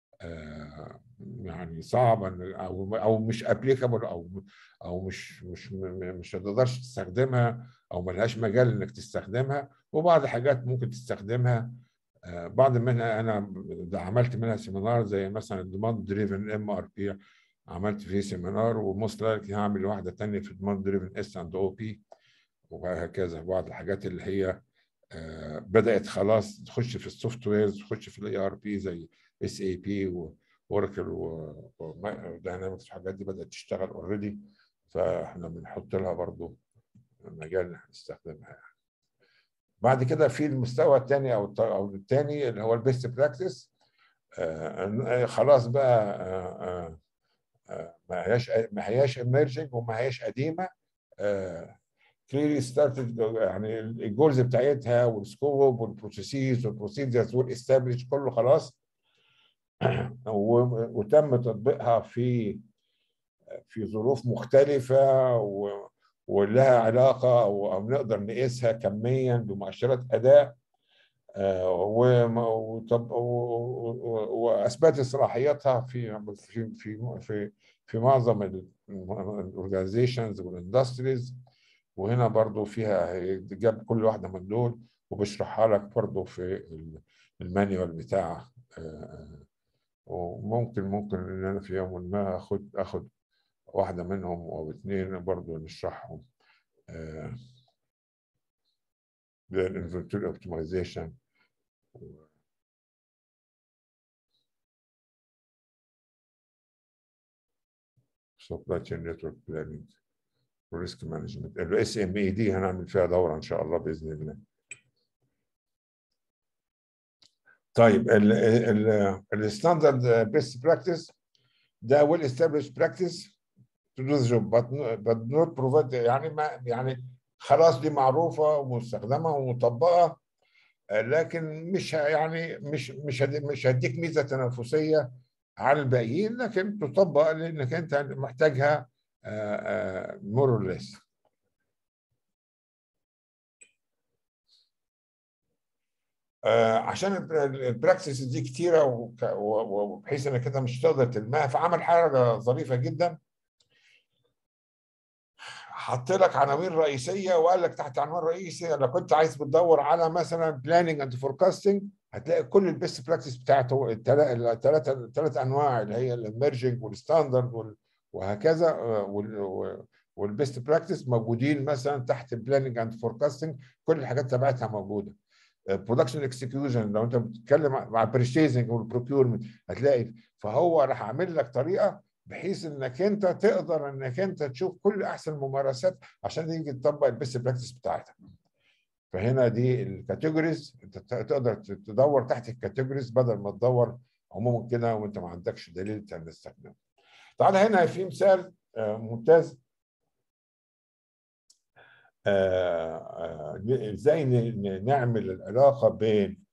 يعني صعبه او او مش ابليكابل او او مش مش مش هتقدرش تستخدمها او ملهاش مجال انك تستخدمها وبعض الحاجات ممكن تستخدمها بعض منها انا عملت منها سيمينار زي مثلا الديماند دريفن ام ار بي عملت فيه سيمينار وموست لايكلي هعمل واحده ثانيه في الديماند دريفن اس اند او بي وهكذا بعض الحاجات اللي هي بدات خلاص تخش في السوفت ويرز تخش في الاي ار بي زي اس اي بي واوراكل وداينامكس الحاجات دي بدات تشتغل اوريدي فاحنا بنحط لها برضو مجال ان احنا نستخدمها يعني. بعد كده في المستوى الثاني او او الثاني اللي هو البيست براكتس خلاص بقى آه آه ما هياش ما هياش ايمرجنج وما هياش قديمه كليرلي ستارتد يعني الجولز بتاعتها والسكوب والبروسيسز والبروسيدرز والاستابليش كله خلاص وتم تطبيقها في في ظروف مختلفه و ولها علاقه او, أو نقدر نقيسها كميا بمؤشرات اداء واثبتت صلاحيتها في في في في, في معظم الاورجنايزيشنز والاندستريز وهنا برضو فيها جاب كل واحده من دول وبشرحها لك برضو في المانيوال بتاع وممكن ممكن ان انا في يوم ما اخد اخد واحده منهم او اثنين برضو نشرحهم للانفنتوري اوبتمايزيشن سبلاي تشين نتورك بلاننج وريسك مانجمنت الاس ام اي دي هنعمل فيها دوره ان شاء الله باذن الله طيب الستاندرد بيست براكتس ده ويل established براكتس to do the job but, but not provide يعني ما يعني خلاص دي معروفه ومستخدمه ومطبقه لكن مش يعني مش مش مش هديك ميزه تنافسيه على الباقيين لكن تطبق لانك انت محتاجها مور اور ليس عشان البراكتس دي كتيره وبحيث انك انت مش تقدر تلمها فعمل حاجه ظريفه جدا حط لك عناوين رئيسيه وقال لك تحت عنوان رئيسي لو كنت عايز بتدور على مثلا بلاننج اند فوركاستنج هتلاقي كل البيست براكتس بتاعته الثلاثه الثلاث انواع اللي هي الاميرجنج والستاندرد وهكذا والبيست براكتس موجودين مثلا تحت بلاننج اند فوركاستنج كل الحاجات تبعتها موجوده برودكشن اكسكيوشن لو انت بتتكلم مع بريشيزنج والبروكيورمنت هتلاقي فهو راح عامل لك طريقه بحيث انك انت تقدر انك انت تشوف كل احسن الممارسات عشان تيجي تطبق البيست براكتس بتاعتك فهنا دي الكاتيجوريز انت تقدر تدور تحت الكاتيجوريز بدل ما تدور عموما كده وانت ما عندكش دليل تستخدمه تعالى هنا في مثال ممتاز ازاي نعمل العلاقه بين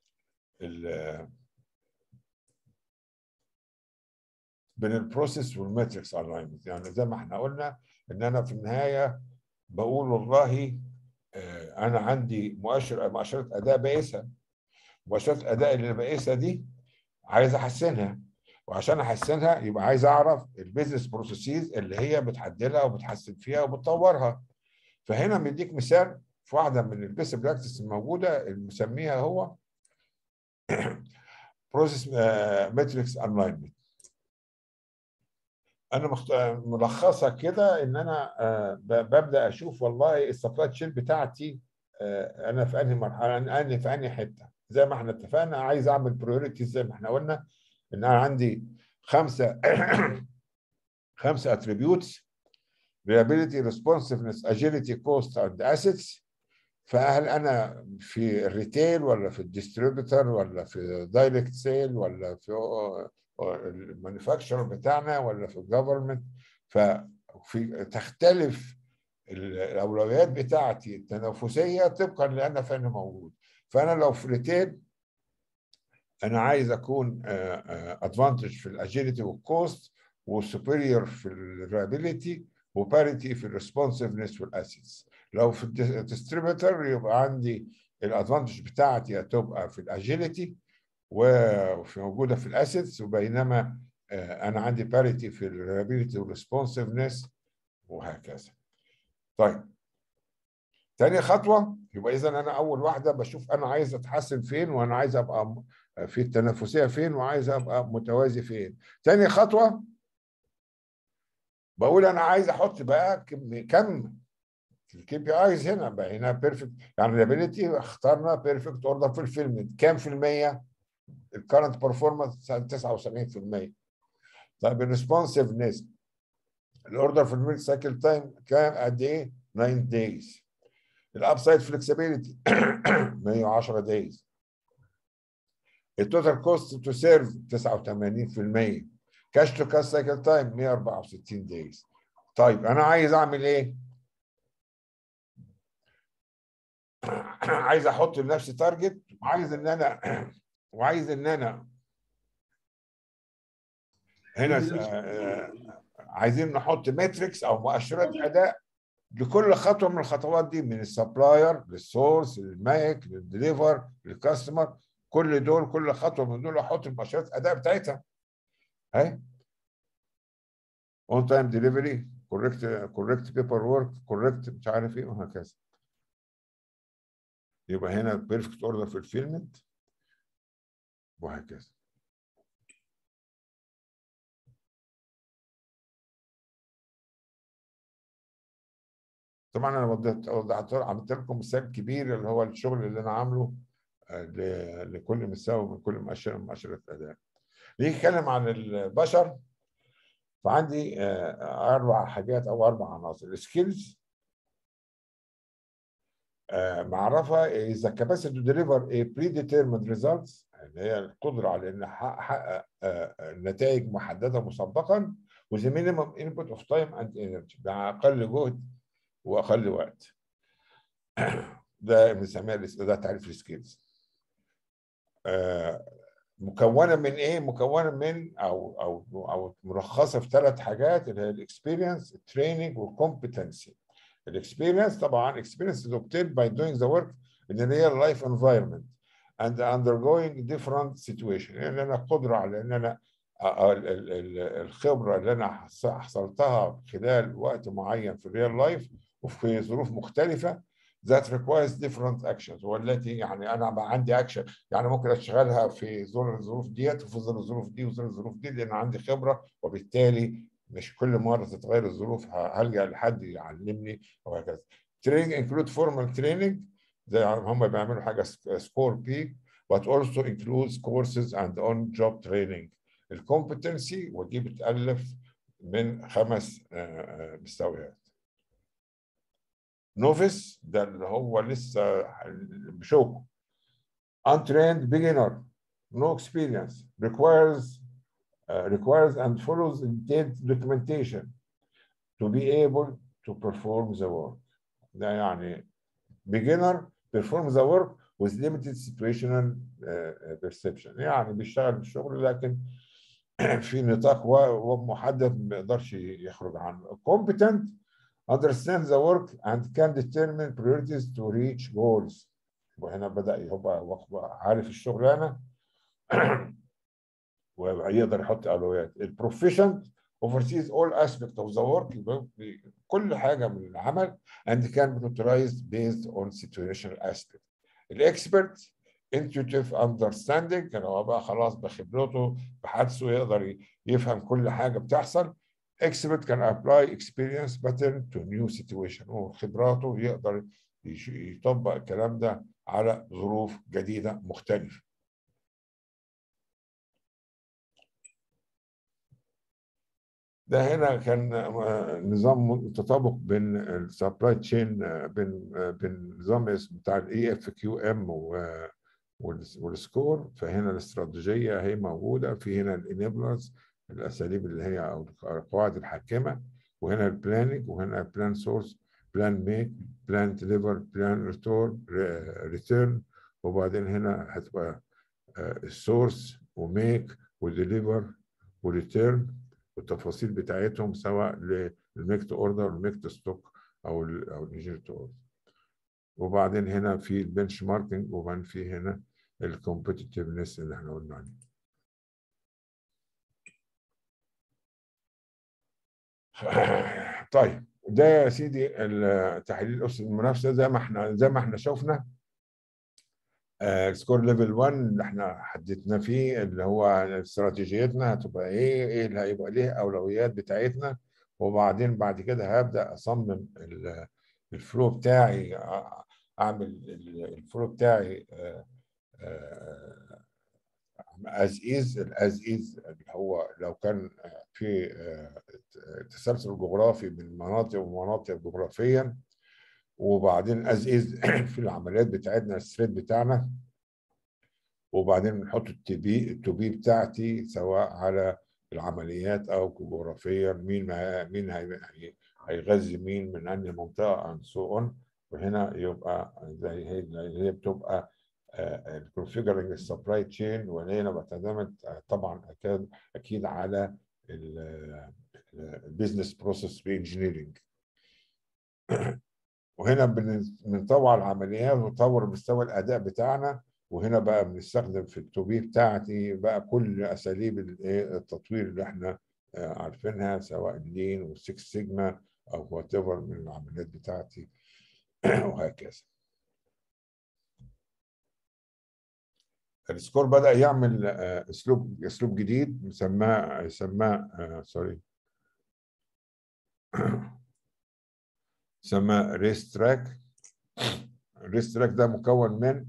بين البروسيس والماتريكس الاينمنت يعني زي ما احنا قلنا ان انا في النهايه بقول والله انا عندي مؤشر مؤشرات اداء بقيسها مؤشرات الاداء اللي بقيسها دي عايز احسنها وعشان احسنها يبقى عايز اعرف البيزنس بروسيسز اللي هي بتحددها وبتحسن فيها وبتطورها فهنا مديك مثال في واحده من البيست براكتس الموجوده اللي مسميها هو بروسيس ماتريكس الاينمنت انا مخت... ملخصها كده ان انا ببدا اشوف والله السبلاي تشين بتاعتي انا في انهي مرحله انا في انهي حته زي ما احنا اتفقنا عايز اعمل بريوريتي زي ما احنا قلنا ان انا عندي خمسه خمسه اتريبيوتس reliability responsiveness agility cost and assets فهل انا في الريتيل ولا في الديستريبيوتور ولا في دايركت سيل ولا في المانيفاكتشر بتاعنا ولا في الجفرمنت ففي تختلف الاولويات بتاعتي التنافسيه طبقا لان فين موجود فانا لو في ريتيل انا عايز اكون ادفانتج في الاجيلتي والكوست وسوبيريور في الريابيليتي وباريتي في الريسبونسفنس والاسيتس لو في الديستريبيوتور يبقى عندي الادفانتج بتاعتي هتبقى في الاجيلتي وفي موجوده في الاسيتس وبينما انا عندي باريتي في الريابيلتي والريسبونسفنس وهكذا طيب تاني خطوه يبقى اذا انا اول واحده بشوف انا عايز اتحسن فين وانا عايز ابقى في التنافسيه فين وعايز ابقى متوازي فين تاني خطوه بقول انا عايز احط بقى كم الكي بي ايز هنا بقى هنا بيرفكت يعني الابيلتي اخترنا بيرفكت اوردر في الفيلم كام في المية؟ الكرنت برفورمانس 79% طيب الريسبونسفنس الاوردر في الميل سايكل تايم كام قد ايه؟ 9 دايز الابسايد فلكسبيليتي 110 دايز التوتال كوست تو سيرف 89% كاش تو كاش سايكل تايم 164 دايز طيب انا عايز اعمل ايه؟ عايز احط لنفسي تارجت وعايز ان انا وعايز ان انا هنا عايزين نحط ماتريكس او مؤشرات اداء لكل خطوه من الخطوات دي من السبلاير للسورس للمايك للدليفر للكاستمر كل دول كل خطوه من دول احط المؤشرات الاداء بتاعتها اهي اون تايم ديليفري كوريكت كوريكت بيبر ورك كوريكت مش عارف ايه وهكذا يبقى هنا بيرفكت اوردر في الفيلمنت وهكذا طبعا انا وضحت وضحت عملت لكم مثال كبير اللي هو الشغل اللي انا عامله لكل مستوى من كل مؤشر من مؤشرات الاداء نيجي نتكلم عن البشر فعندي اربع حاجات او اربع عناصر السكيلز معرفه is the capacity to deliver a predetermined results اللي هي القدره على ان احقق نتائج محدده مسبقا with a minimum input of time and energy باقل جهد واقل وقت ده بنسميها ده تعريف السكيلز مكونه من ايه؟ مكونه من او او او مرخصه في ثلاث حاجات اللي هي الاكسبيرينس التريننج والكومبتنسي الاكسبيرينس طبعا experience is obtained by doing the work in a real life environment and undergoing different situation يعني انا قدره على ان انا الخبره اللي انا حصلتها خلال وقت معين في الريال لايف وفي ظروف مختلفه that requires different actions والتي يعني انا بقى عندي اكشن يعني ممكن اشتغلها في ظل الظروف ديت وفي ظل الظروف دي وظل الظروف دي لان عندي خبره وبالتالي مش كل مره تتغير الظروف هلجا لحد يعلمني وهكذا. Training include formal training زي هم بيعملوا حاجه سكور بيك but also includes courses and on job training. الكومبتنسي ودي بتالف من خمس مستويات. نوفيس ده اللي هو لسه بشوكه untrained beginner no experience requires uh, requires and follows detailed documentation to be able to perform the work ده يعني beginner perform the work with limited situational uh, perception يعني بيشتغل الشغل لكن في نطاق محدد ما يقدرش يخرج عنه competent understand the work and can determine priorities to reach goals وهنا بدأ يبقى عارف الشغلانة ويقدر يحط أولويات البروفيشنت oversees all aspects of the work كل حاجة من العمل and can be authorized based on situational aspect الاكسبرت intuitive understanding كان هو بقى خلاص بخبرته بحدسه يقدر يفهم كل حاجة بتحصل expert can apply experience pattern to new situation وخبراته يقدر يطبق الكلام ده على ظروف جديدة مختلفة ده هنا كان نظام تطابق بين السبلاي تشين بين بين نظام بتاع الاي اف كيو ام والسكور فهنا الاستراتيجيه هي موجوده في هنا الانيبلرز الاساليب اللي هي او القواعد الحاكمه وهنا البلاننج وهنا بلان سورس بلان ميك بلان ديليفر بلان ريتورن ريتيرن وبعدين هنا هتبقى السورس وميك وديليفر وريتيرن والتفاصيل بتاعتهم سواء للميك تو اوردر والميك تو ستوك او ال او الانجير تو اوردر وبعدين هنا في البنش ماركينج وبعدين في هنا الكومبتitiveness اللي احنا قلنا عليه طيب ده يا سيدي تحليل اسس المنافسه زي ما احنا زي ما احنا شفنا سكور ليفل 1 اللي احنا حددنا فيه اللي هو استراتيجيتنا هتبقى ايه ايه اللي هيبقى ليه اولويات بتاعتنا وبعدين بعد كده هبدا اصمم الفلو بتاعي اعمل الفلو بتاعي از از الاز از اللي هو لو كان في تسلسل جغرافي من مناطق ومناطق جغرافيا وبعدين از از في العمليات بتاعتنا الثريد بتاعنا وبعدين بنحط التبي التوبي بتاعتي سواء على العمليات او جغرافيا مين مين هيغذي مين من انهي منطقه ان سو اون وهنا يبقى زي هي هي بتبقى الكونفيجرنج السبلاي تشين وهنا بتعتمد طبعا اكيد اكيد على البيزنس بروسيس ري انجينيرنج وهنا بنطور العمليات ونطور مستوى الاداء بتاعنا وهنا بقى بنستخدم في التوبي بتاعتي بقى كل اساليب التطوير اللي احنا عارفينها سواء اللين والسكس سيجما او وات ايفر من العمليات بتاعتي وهكذا. السكور بدا يعمل اسلوب اسلوب جديد مسماه سماه سوري سماه ريس تراك الريس تراك ده مكون من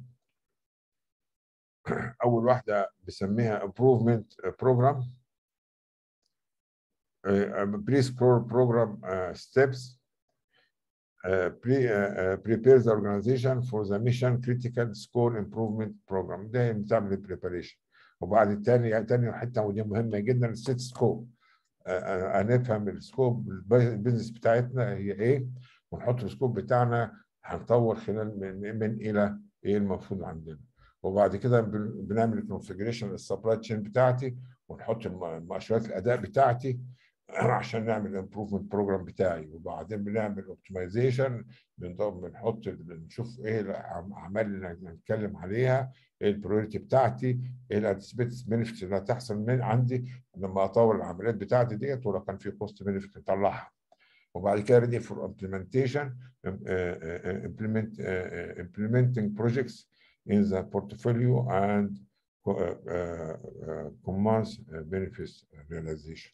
اول واحده بسميها improvement program بري سكور بروجرام ستيبس uh, pre, uh, prepares the organization for the mission critical score improvement program ده بتعمل preparation وبعد الثاني تاني حته ودي مهمه جدا الست سكوب هنفهم السكوب البيزنس بتاعتنا هي ايه ونحط السكوب بتاعنا هنطور خلال من, من الى ايه المفروض عندنا وبعد كده بنعمل كونفجريشن للسبلاي تشين بتاعتي ونحط مؤشرات الاداء بتاعتي عشان نعمل امبروفمنت بروجرام بتاعي وبعدين بنعمل اوبتمايزيشن بنحط نشوف ايه الاعمال اللي هنتكلم عليها ايه البريورتي بتاعتي ايه الانتسبيت بنفيتس اللي هتحصل من عندي لما اطور العمليات بتاعتي ديت ولو كان في كوست بنفيت نطلعها وبعد كده ريدي فور امبلمنتيشن implement uh, implementing projects in the portfolio and uh, uh, commands benefits realization.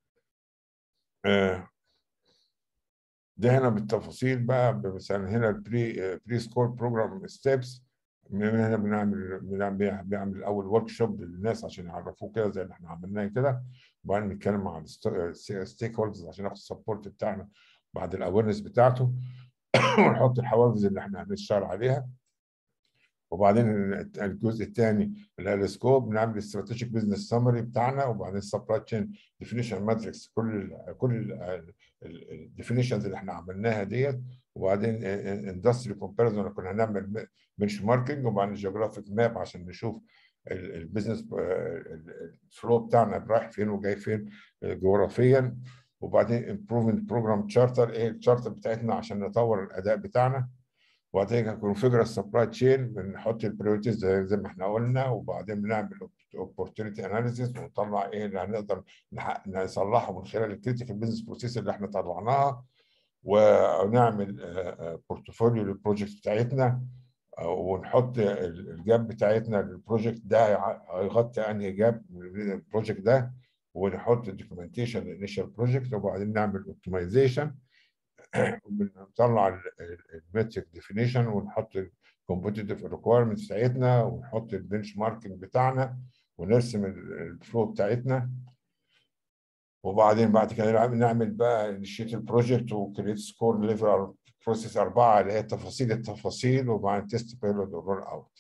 ده هنا بالتفاصيل بقى مثلا هنا البري بري سكور بروجرام ستيبس من هنا بنعمل بنعمل بيعمل الاول ورك شوب للناس عشان يعرفوه كده زي اللي احنا عملناه كده وبعدين نتكلم مع الستيك هولدرز عشان ناخد السبورت بتاعنا بعد الاويرنس بتاعته ونحط الحوافز اللي احنا هنشتغل عليها وبعدين الجزء الثاني اللي هي السكوب بنعمل استراتيجيك بزنس سمري بتاعنا وبعدين السبلاي تشين ديفينيشن ماتريكس كل ال كل الديفينيشنز اللي احنا عملناها ديت وبعدين اندستري كومباريزون كنا هنعمل بنش ماركينج وبعدين جيوغرافيك ماب عشان نشوف البيزنس الفلو بتاعنا رايح فين وجاي فين جغرافيا وبعدين امبروفمنت بروجرام تشارتر ايه التشارتر بتاعتنا عشان نطور الاداء بتاعنا وبعدين كونفيجر السبلاي تشين بنحط البريورتيز زي ما احنا قلنا وبعدين بنعمل اوبورتونيتي اناليسيس ونطلع ايه اللي هنقدر نصلحه من خلال الكريتيكال بزنس بروسيس اللي احنا طلعناها ونعمل بورتفوليو للبروجكت بتاعتنا ونحط الجاب بتاعتنا للبروجكت ده هيغطي انهي جاب من البروجكت ده ونحط الدوكيومنتيشن للانيشال بروجكت وبعدين نعمل اوبتمايزيشن بنطلع المتريك ديفينيشن ونحط الكومبتيتيف ريكويرمنتس بتاعتنا ونحط البنش ماركينج بتاعنا ونرسم الفلو بتاعتنا وبعدين بعد كده نعمل بقى نشيت البروجكت وكريت سكور ليفل بروسيس اربعه اللي هي تفاصيل التفاصيل وبعدين تيست بيريود ورول اوت.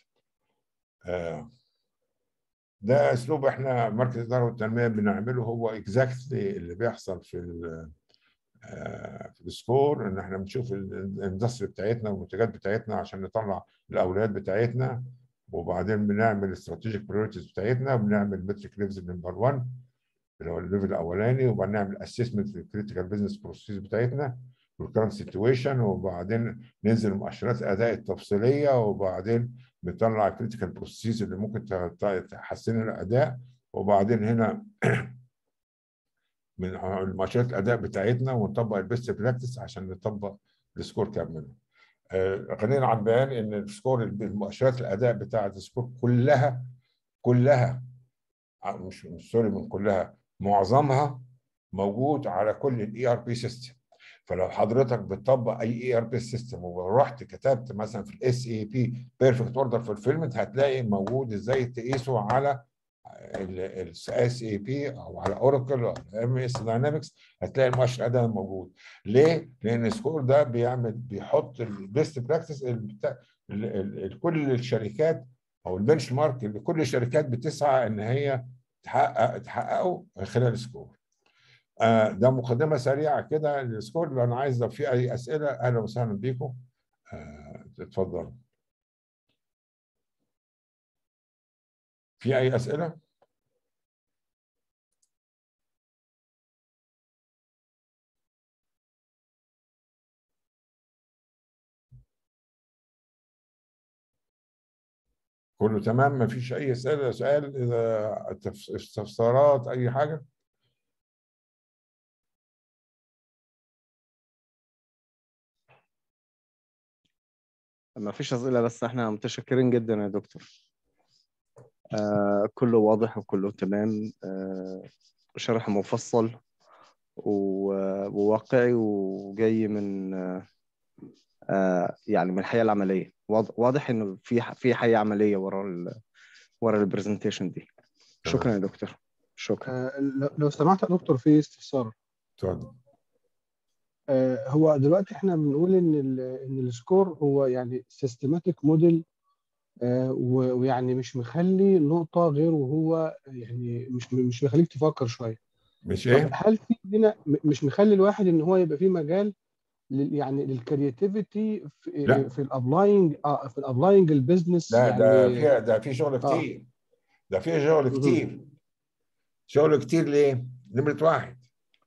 ده اسلوب احنا مركز الاداره والتنميه بنعمله هو اكزاكتلي اللي بيحصل في في السكور ان احنا بنشوف الاندستري بتاعتنا والمنتجات بتاعتنا عشان نطلع الاولويات بتاعتنا وبعدين بنعمل استراتيجيك بريورتيز بتاعتنا وبنعمل متريك ليفز نمبر 1 اللي هو الليفل الاولاني وبعدين نعمل اسسمنت للكريتيكال بزنس بروسيس بتاعتنا والكرنت سيتويشن وبعدين ننزل مؤشرات الاداء التفصيليه وبعدين بنطلع الكريتيكال بروسيس اللي ممكن تحسن الاداء وبعدين هنا من مؤشرات الاداء بتاعتنا ونطبق البيست براكتس عشان نطبق السكور كامل. غنينا عن بيان ان السكور المؤشرات الاداء بتاعه السكور كلها كلها مش مش سوري من كلها معظمها موجود على كل الاي ار بي سيستم فلو حضرتك بتطبق اي اي ار بي سيستم ورحت كتبت مثلا في الاس اي بي بيرفكت اوردر فولفيلمنت هتلاقي موجود ازاي تقيسه على الاس اي بي او على اوراكل او ام اس داينامكس هتلاقي المؤشر الاداء موجود ليه؟ لان السكور ده بيعمل بيحط البيست براكتس كل الشركات او البنش مارك اللي كل الشركات بتسعى ان هي تحقق تحققه خلال السكور. آه ده مقدمه سريعه كده للسكور لو انا عايز لو في اي اسئله اهلا وسهلا بيكم. آه اتفضلوا. في اي اسئله؟ كله تمام ما فيش اي اسئله سؤال اذا استفسارات اي حاجه ما فيش اسئله بس احنا متشكرين جدا يا دكتور آه كله واضح وكله تمام آه شرح مفصل وواقعي وجاي من آه يعني من الحياه العمليه واضح انه في في حياه عمليه ورا ال ورا البرزنتيشن دي شكرا يا دكتور شكرا آه لو سمحت يا دكتور في استفسار اتفضل آه، هو دلوقتي احنا بنقول ان ال ان السكور هو يعني سيستماتيك موديل ويعني مش مخلي نقطة غير وهو يعني مش مش مخليك تفكر شوية مش طب ايه؟ هل في هنا م- مش مخلي الواحد ان هو يبقى فيه مجال لل يعني للكرياتيفيتي في لا في الابلاينج اه في الابلاينج البيزنس لا ده يعني في ده في شغل اه كتير ده في شغل مهم. كتير شغل كتير ليه؟ نمرة واحد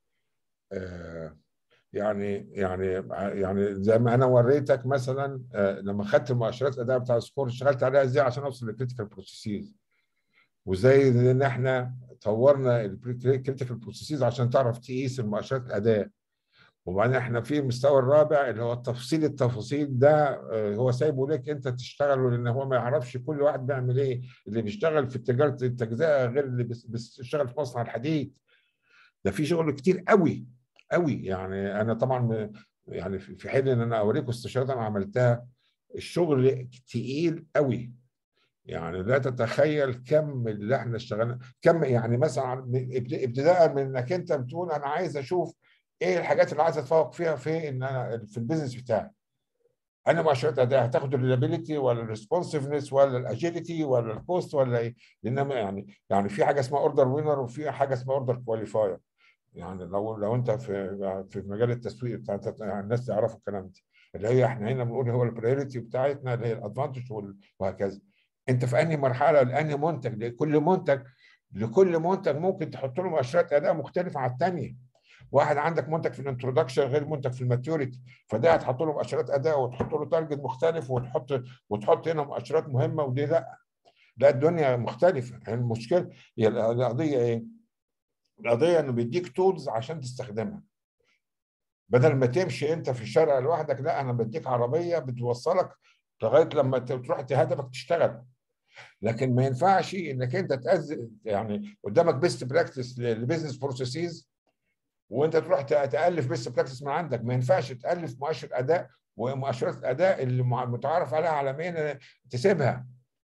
آه يعني يعني يعني زي ما انا وريتك مثلا آه لما خدت المؤشرات الاداء بتاع السكور اشتغلت عليها ازاي عشان اوصل للكريتيكال بروسيسز وازاي ان احنا طورنا الكريتيكال بروسيسز عشان تعرف تقيس المؤشرات الاداء وبعدين احنا في المستوى الرابع اللي هو تفصيل التفاصيل ده آه، هو سايبه لك انت تشتغله لان هو ما يعرفش كل واحد بيعمل ايه اللي بيشتغل في تجاره التجزئه غير اللي بيس- بيشتغل في مصنع الحديد ده في شغل كتير قوي قوي يعني انا طبعا م- يعني في في حين ان انا اوريكم استشارات انا عملتها الشغل تقيل قوي يعني لا تتخيل كم اللي احنا اشتغلنا كم يعني مثلا من- ابت- ابتداء من انك انت بتقول انا عايز اشوف ايه الحاجات اللي عايز اتفوق فيها في ان انا في البيزنس بتاعي انا مؤشرات اداء هتاخد الريلابيلتي ولا الريسبونسفنس ولا الاجيلتي ولا الكوست ولا ايه لانما يعني يعني في حاجه اسمها اوردر وينر وفي حاجه اسمها اوردر كواليفاير يعني لو لو انت في في مجال التسويق بتاع يعني الناس تعرفوا الكلام ده اللي هي احنا هنا بنقول هو البريورتي بتاعتنا اللي هي الادفانتج وهكذا انت في انهي مرحله لانهي منتج لكل منتج لكل منتج ممكن تحط له مؤشرات اداء مختلفه عن الثانيه واحد عندك منتج في الانترودكشن غير منتج في الماتيوريتي فده هتحط له مؤشرات اداء وتحط له تارجت مختلف وتحط وتحط هنا مؤشرات مهمه ودي لا لا الدنيا مختلفه المشكله هي القضيه ايه؟ القضيه انه بيديك تولز عشان تستخدمها بدل ما تمشي انت في الشارع لوحدك لا انا بديك عربيه بتوصلك لغايه لما تروح هدفك تشتغل لكن ما ينفعش انك انت تأذ يعني قدامك بيست براكتس لبزنس بروسيسز وانت تروح تالف بيست براكتس من عندك ما ينفعش تالف مؤشر اداء ومؤشرات الاداء اللي متعارف عليها عالميا تسيبها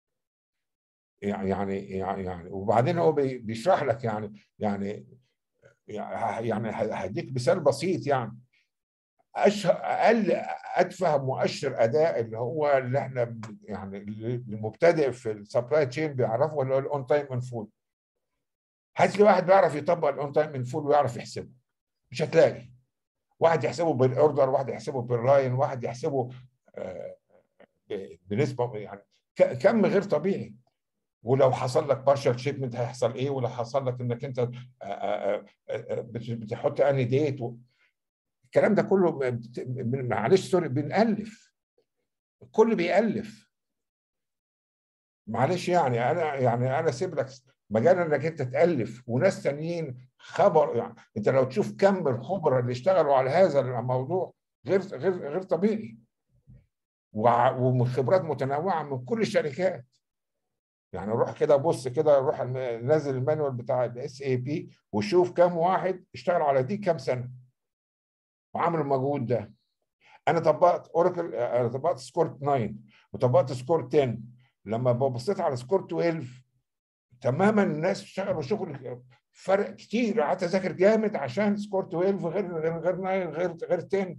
يعني يعني وبعدين هو بيشرح لك يعني يعني يعني هديك مثال بسيط يعني أشهر اقل ادفع مؤشر اداء اللي هو اللي احنا يعني المبتدئ في السبلاي تشين بيعرفه اللي هو الاون تايم ان فول هات لي واحد بيعرف يطبق الاون تايم ان فول ويعرف يحسبه مش هتلاقي واحد يحسبه بالاوردر واحد يحسبه باللاين واحد يحسبه بنسبه يعني كم غير طبيعي ولو حصل لك بارشال شيبمنت هيحصل ايه ولو حصل لك انك انت بتحط اني ديت الكلام ده كله معلش سوري بنألف الكل بيألف معلش يعني انا يعني انا سيب لك مجال انك انت تألف وناس تانيين خبر يعني انت لو تشوف كم الخبراء اللي اشتغلوا على هذا الموضوع غير غير غير طبيعي ومن خبرات متنوعه من كل الشركات يعني روح كده بص كده روح نازل المانوال بتاع الاس اي بي وشوف كم واحد اشتغل على دي كم سنه وعملوا المجهود ده انا طبقت اوراكل انا طبقت سكور 9 وطبقت سكور 10 لما بصيت على سكور 12 تماما الناس اشتغلوا شغل فرق كتير قعدت اذاكر جامد عشان سكور 12 غير غير غير 9 غير غير 10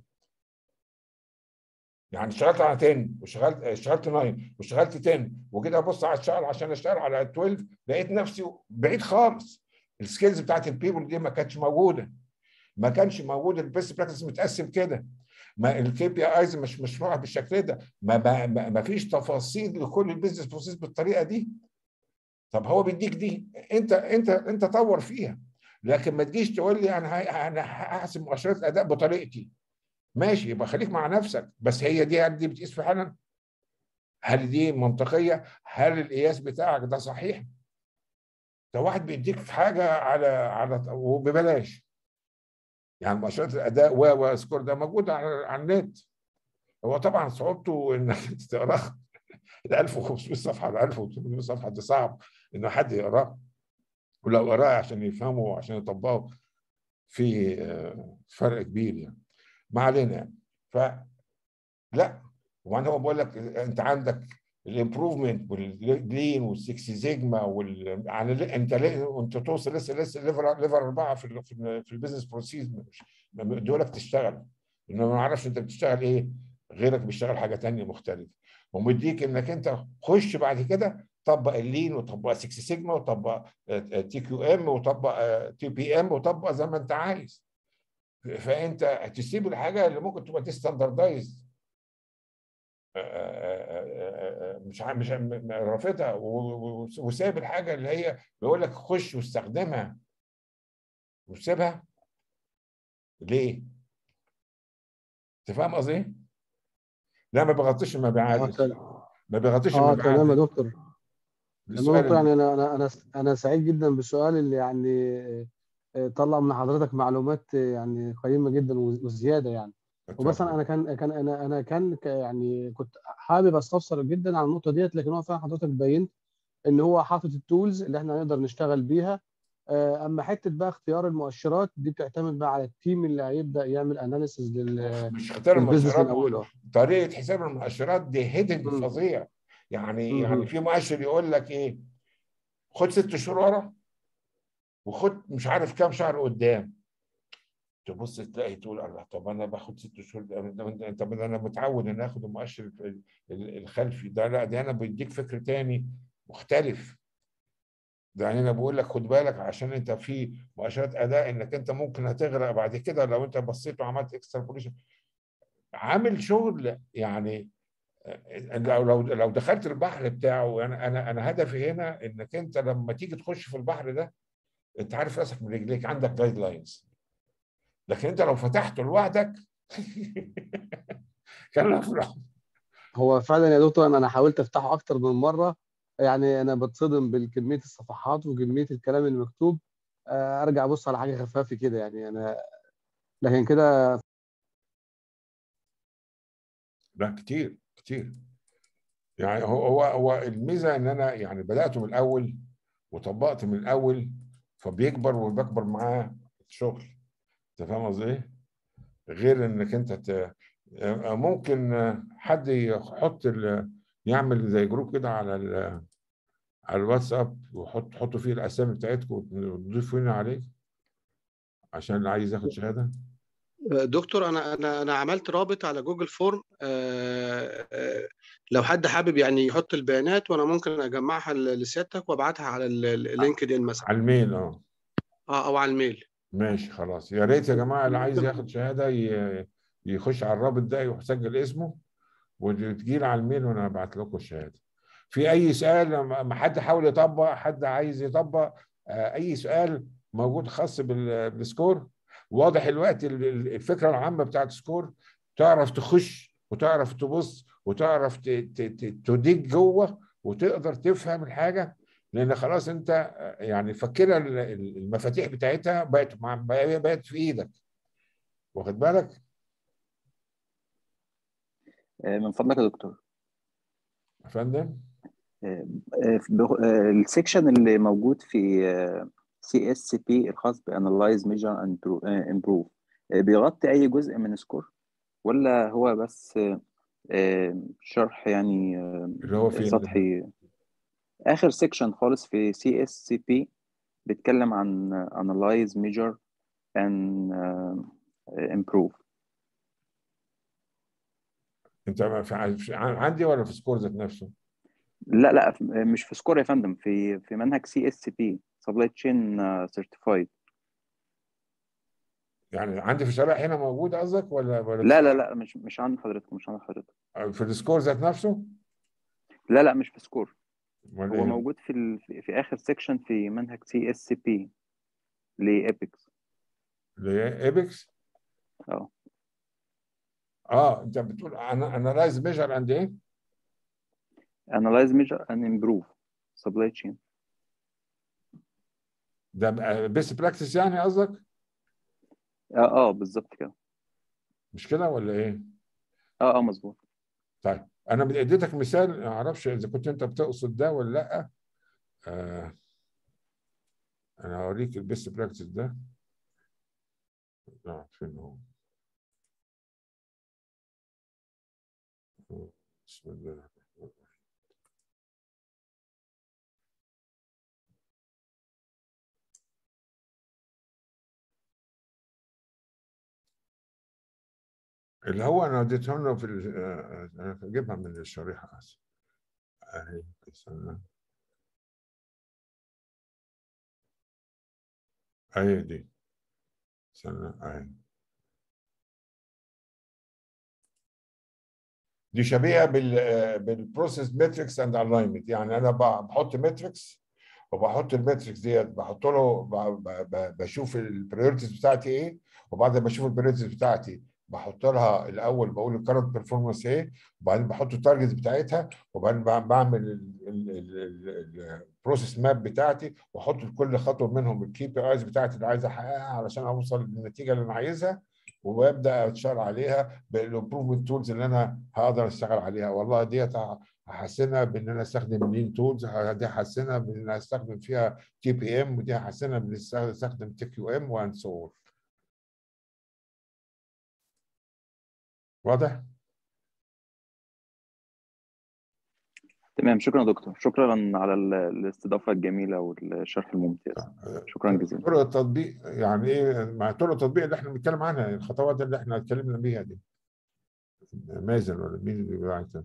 يعني اشتغلت على 10 واشتغلت اشتغلت 9 واشتغلت 10 وكده ابص على الشغل عشان اشتغل على 12 لقيت نفسي بعيد خالص السكيلز بتاعت البيبل دي ما كانتش موجوده ما كانش موجود البيست براكتس متقسم كده ما الكي بي ايز مش مشروع بالشكل ده ما, ما, ما فيش تفاصيل لكل البيزنس بروسيس بالطريقه دي طب هو بيديك دي انت انت انت طور فيها لكن ما تجيش تقول لي انا انا هحسب مؤشرات الاداء بطريقتي ماشي يبقى خليك مع نفسك بس هي دي هل دي بتقيس فعلا هل دي منطقيه هل القياس بتاعك ده صحيح ده واحد بيديك حاجه على على وببلاش يعني مؤشرات الاداء و وسكور ده موجود على, على النت هو طبعا صعوبته انك تقراه ال 1500 صفحه ال 1800 صفحه ده صعب ان حد يقراه ولو قراه عشان يفهمه وعشان يطبقه في فرق كبير يعني ما علينا يعني ف لا وبعدين هو بقول لك انت عندك الامبروفمنت واللين والسكس سيجما وال يعني انت انت توصل لسه لسه ليفر ليفر اربعه في ال في, ال في البيزنس بروسيس دولك تشتغل انه ما يعرفش انت بتشتغل ايه غيرك بيشتغل حاجه تانية مختلفه ومديك انك انت خش بعد كده طبق اللين وطبق 6 سيجما وطبق تي كيو ام وطبق تي بي ام وطبق زي ما انت عايز فانت هتسيب الحاجه اللي ممكن تبقى دي ستاندردايز مش مش رافضها وسايب الحاجه اللي هي بيقول لك خش واستخدمها وسيبها ليه؟ انت فاهم قصدي؟ لا ما بيغطيش المبيعات ما بيغطيش اه المبيعات تمام يا دكتور تمام يا السؤال دكتور يعني انا انا انا انا سعيد جدا بالسؤال اللي يعني طلع من حضرتك معلومات يعني قيمه جدا وزياده يعني وبس انا كان كان انا انا كان يعني كنت حابب استفسر جدا عن النقطه ديت لكن هو فعلا حضرتك بينت ان هو حاطط التولز اللي احنا نقدر نشتغل بيها اما حته بقى اختيار المؤشرات دي بتعتمد بقى على التيم اللي هيبدا يعمل اناليسيز لل مش اختيار للبيزنس من المؤشرات اوله طريقه حساب المؤشرات دي هيدن مم. فظيع يعني مم. يعني في مؤشر يقول لك ايه خد ست شهور ورا وخد مش عارف كام شهر قدام تبص تلاقي تقول الله طب انا باخد ست شهور ده- ده- ده- طب انا متعود ان اخد المؤشر ال- ال- الخلفي ده لا ده انا بيديك فكر تاني مختلف ده يعني انا بقول لك خد بالك عشان انت في مؤشرات اداء انك انت ممكن هتغرق بعد كده لو انت بصيت وعملت اكستربوليشن عامل شغل يعني لو لو لو دخلت البحر بتاعه انا انا انا هدفي هنا انك انت لما تيجي تخش في البحر ده انت عارف راسك من رجليك عندك جايد لاينز لكن انت لو فتحته لوحدك كان افرح هو فعلا يا دكتور انا أنا حاولت افتحه اكتر من مره يعني انا بتصدم بكميه الصفحات وكميه الكلام المكتوب آه، ارجع ابص على حاجه خفافه كده يعني انا لكن كده لا كتير كتير يعني هو هو هو الميزه ان انا يعني بدات من الاول وطبقت من الاول فبيكبر وبكبر معاه الشغل انت فاهم قصدي ايه؟ غير انك انت ت... ممكن حد يحط ال... يعمل زي جروب كده على ال... على الواتساب وحط حطوا فيه الاسامي بتاعتكم وتضيفوا هنا عليه عشان اللي عايز ياخد شهاده دكتور انا انا انا عملت رابط على جوجل فورم آه، آه، لو حد حابب يعني يحط البيانات وانا ممكن اجمعها ل- لسيادتك وابعتها على ال- ال- اللينكد ان مثلا على الميل اه اه او على الميل ماشي خلاص يا ريت يا جماعه اللي عايز ياخد شهاده ي... يخش على الرابط ده ويسجل اسمه وتجيلي على الميل وانا ابعت لكم الشهاده في اي سؤال ما حد حاول يطبق حد عايز يطبق آه، اي سؤال موجود خاص بال- بالسكور واضح الوقت ال- ال- الفكره العامه بتاعت سكور تعرف تخش وتعرف تبص وتعرف ت- ت- ت- تديك جوه وتقدر تفهم الحاجه لان خلاص انت آه، يعني فكرة ال- ال- المفاتيح بتاعتها بقت مع- بقت في ايدك واخد بالك آه، من فضلك يا دكتور يا فندم آه، آه، بغ- آه، السكشن اللي موجود في سي اس سي بي الخاص بانالايز ميجر اند امبروف بيغطي اي جزء من سكور ولا هو بس آه، آه، شرح يعني آه، اللي هو فين سطحي اخر سيكشن خالص في سي اس سي بي بيتكلم عن analyze measure and uh, improve انت في في- عندي ولا في سكور ذات نفسه لا لا مش في سكور يا فندم في في منهج سي اس بي سبلاي تشين سيرتيفايد يعني عندي في شرائح هنا موجود قصدك ولا ولا لا لا لا مش مش عند حضرتك مش عند حضرتك في السكور ذات نفسه لا لا مش في سكور ولا هو إيه؟ موجود في ال... في في اخر سيكشن في منهج سي اس بي لإيبكس اللي هي ايبكس اه اه انت بتقول انا انالايز ميجر اند ايه analyze measure and improve supply chain ده بيست براكتس يعني قصدك اه اه بالظبط كده مش كده ولا ايه اه اه مظبوط طيب انا اديتك مثال ما اعرفش اذا كنت انت بتقصد ده ولا لا آه انا هوريك البيست براكتس ده اه فين هو بسم الله الرحمن الرحيم اللي هو انا اديته لنا في ال- آه، انا هجيبها من الشريحه احسن اهي استنى. اهي دي استنى اهي دي شبيهه بال بالبروسيس ماتريكس اند الاينمنت يعني انا ب- بحط ماتريكس وبحط الماتريكس ديت بحط له ب- ب- ب- بشوف البريورتيز بتاعتي ايه وبعد ما اشوف البريورتيز بتاعتي بحط لها الاول بقول الكرنت بيرفورمانس ايه وبعدين بحط التارجت بتاعتها وبعدين بع- بعمل البروسيس ماب بتاعتي واحط لكل خطوه منهم الكي بي ايز بتاعتي اللي عايز احققها علشان اوصل للنتيجه اللي انا عايزها وببدا اشتغل عليها بالامبروفمنت تولز اللي انا هقدر اشتغل عليها والله ديت هحسنها بان انا استخدم لين تولز دي هحسنها بان انا استخدم فيها تي بي ام ودي هحسنها بان أنا استخدم تي كيو ام وان سو واضح؟ تمام شكرا يا دكتور شكرا على ال- الاستضافة الجميلة والشرح الممتاز شكرا جزيلا طرق التطبيق يعني ايه مع طرق التطبيق اللي احنا بنتكلم عنها الخطوات اللي احنا اتكلمنا بيها دي مازن ولا مين اللي بيبقى عايز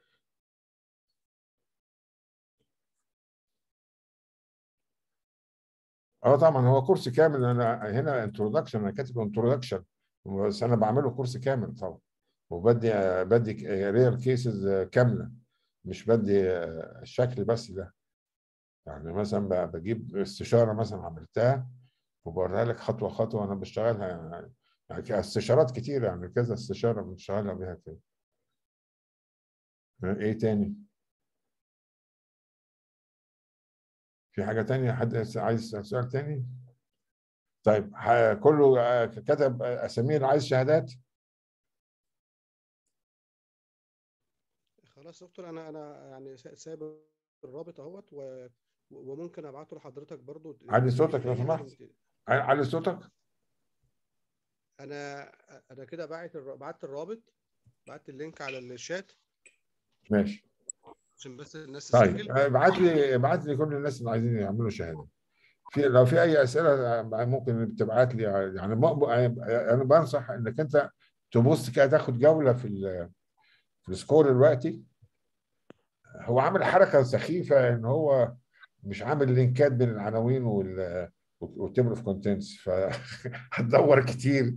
اه طبعا هو كورس كامل انا هنا انترودكشن انا كاتب انترودكشن بس انا بعمله كورس كامل طبعا وبدي بدي ريال كيسز كامله مش بدي الشكل بس ده يعني مثلا ب- بجيب استشاره مثلا عملتها وبوريها لك خطوه خطوه انا بشتغلها يعني يعني استشارات كتير يعني كذا استشاره بنشتغلها بيها كده ايه تاني؟ في حاجه تانية حد عايز سؤال تاني؟ طيب ح- كله آه، كتب اساميه اللي عايز شهادات خلاص يا دكتور انا انا يعني سا- سايب الرابط اهوت و- وممكن ابعته لحضرتك برضو علي صوتك لو تاني سمحت. عشان- علي صوتك انا انا كده بعت الر- بعت الرابط بعت اللينك على الشات ماشي عشان بس الناس طيب تسجل ابعت لي ابعت لي كل الناس اللي عايزين يعملوا شهاده في لو في اي اسئله ممكن تبعت لي يعني ما- انا بنصح انك انت تبص كده تاخد جوله في ال- في السكور دلوقتي هو عامل حركه سخيفه ان هو مش عامل لينكات بين العناوين وال والتيبل اوف كونتنتس فهتدور كتير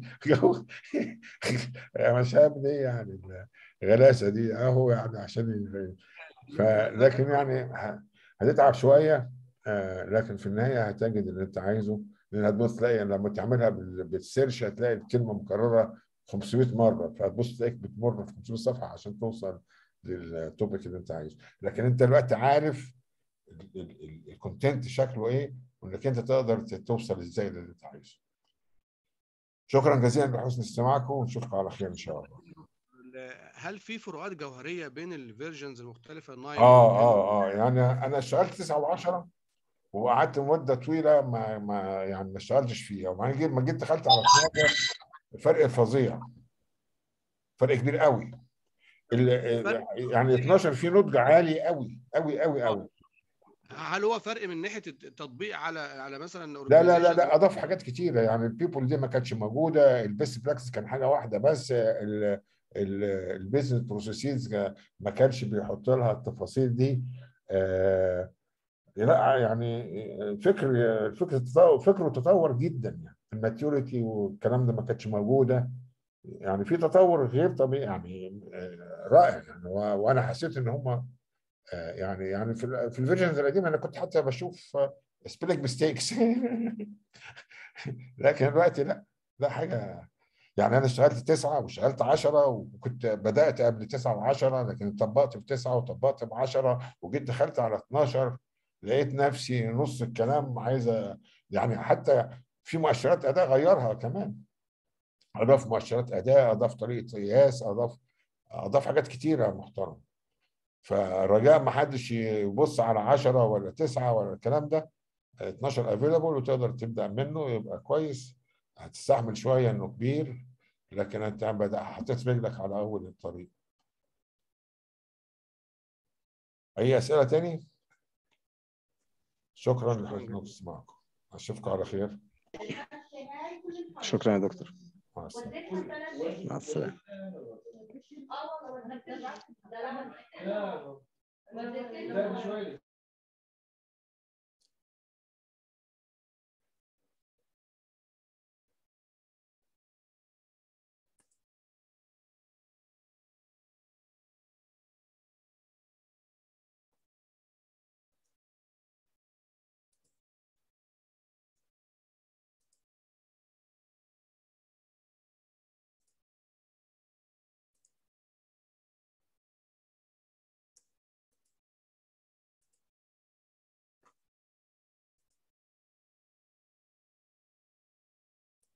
مش عارف ليه يعني الغلاسه دي اهو يعني عشان ال- فلكن يعني ه- هتتعب شويه آه، لكن في النهايه هتجد اللي انت عايزه لان هتبص تلاقي لما تعملها بال- بالسيرش هتلاقي الكلمه مكرره 500 مره فهتبص تلاقيك بتمر في 500 صفحه عشان توصل للتوبيك اللي انت عايزه لكن انت دلوقتي عارف الكونتنت شكله ايه وانك انت تقدر توصل ازاي للي انت عايزه شكرا جزيلا لحسن استماعكم ونشوفكم على خير ان شاء الله هل في فروقات جوهريه بين الفيرجنز المختلفه 9 اه اه اه يعني انا اشتغلت 9 و10 وقعدت مده طويله ما ما يعني ما اشتغلتش فيها وبعدين جيت ما جيت دخلت على 12 فرق فظيع فرق كبير قوي ال- يعني 12 فيه نضج عالي قوي قوي قوي قوي هل هو فرق من ناحيه التطبيق على على مثلا لا لا لا organization لا اضاف حاجات كتيره يعني البيبول دي ما كانتش موجوده البيست براكتس كان حاجه واحده بس البيزنس بروسيسز ما كانش بيحط لها التفاصيل دي آه، لا يعني فكر فكر التطور فكره تطور جدا يعني الماتيوريتي والكلام ده ما كانتش موجوده يعني في تطور غير طبيعي يعني آه، رائع يعني و- وانا حسيت ان هم يعني يعني في ال- في الفيرجنز القديمه انا كنت حتى بشوف سبيلنج ميستيكس لكن دلوقتي لا لا حاجه يعني انا اشتغلت تسعه واشتغلت 10 وكنت بدات قبل تسعه و10 لكن طبقت في تسعه وطبقت ب 10 وجيت دخلت على 12 لقيت نفسي نص الكلام عايزه يعني حتى في مؤشرات اداء غيرها كمان اضاف مؤشرات اداء اضاف طريقه قياس اضاف اضاف حاجات كتيره محترمه فرجاء ما حدش يبص على 10 ولا 9 ولا الكلام ده 12 افيلابل وتقدر تبدا منه يبقى كويس هتستحمل شويه انه كبير لكن انت بدأ حطيت رجلك على اول الطريق اي اسئله تاني شكرا لحسن استماعكم اشوفكم على خير شكرا يا دكتور مع السلامه مع السلامه لا شويه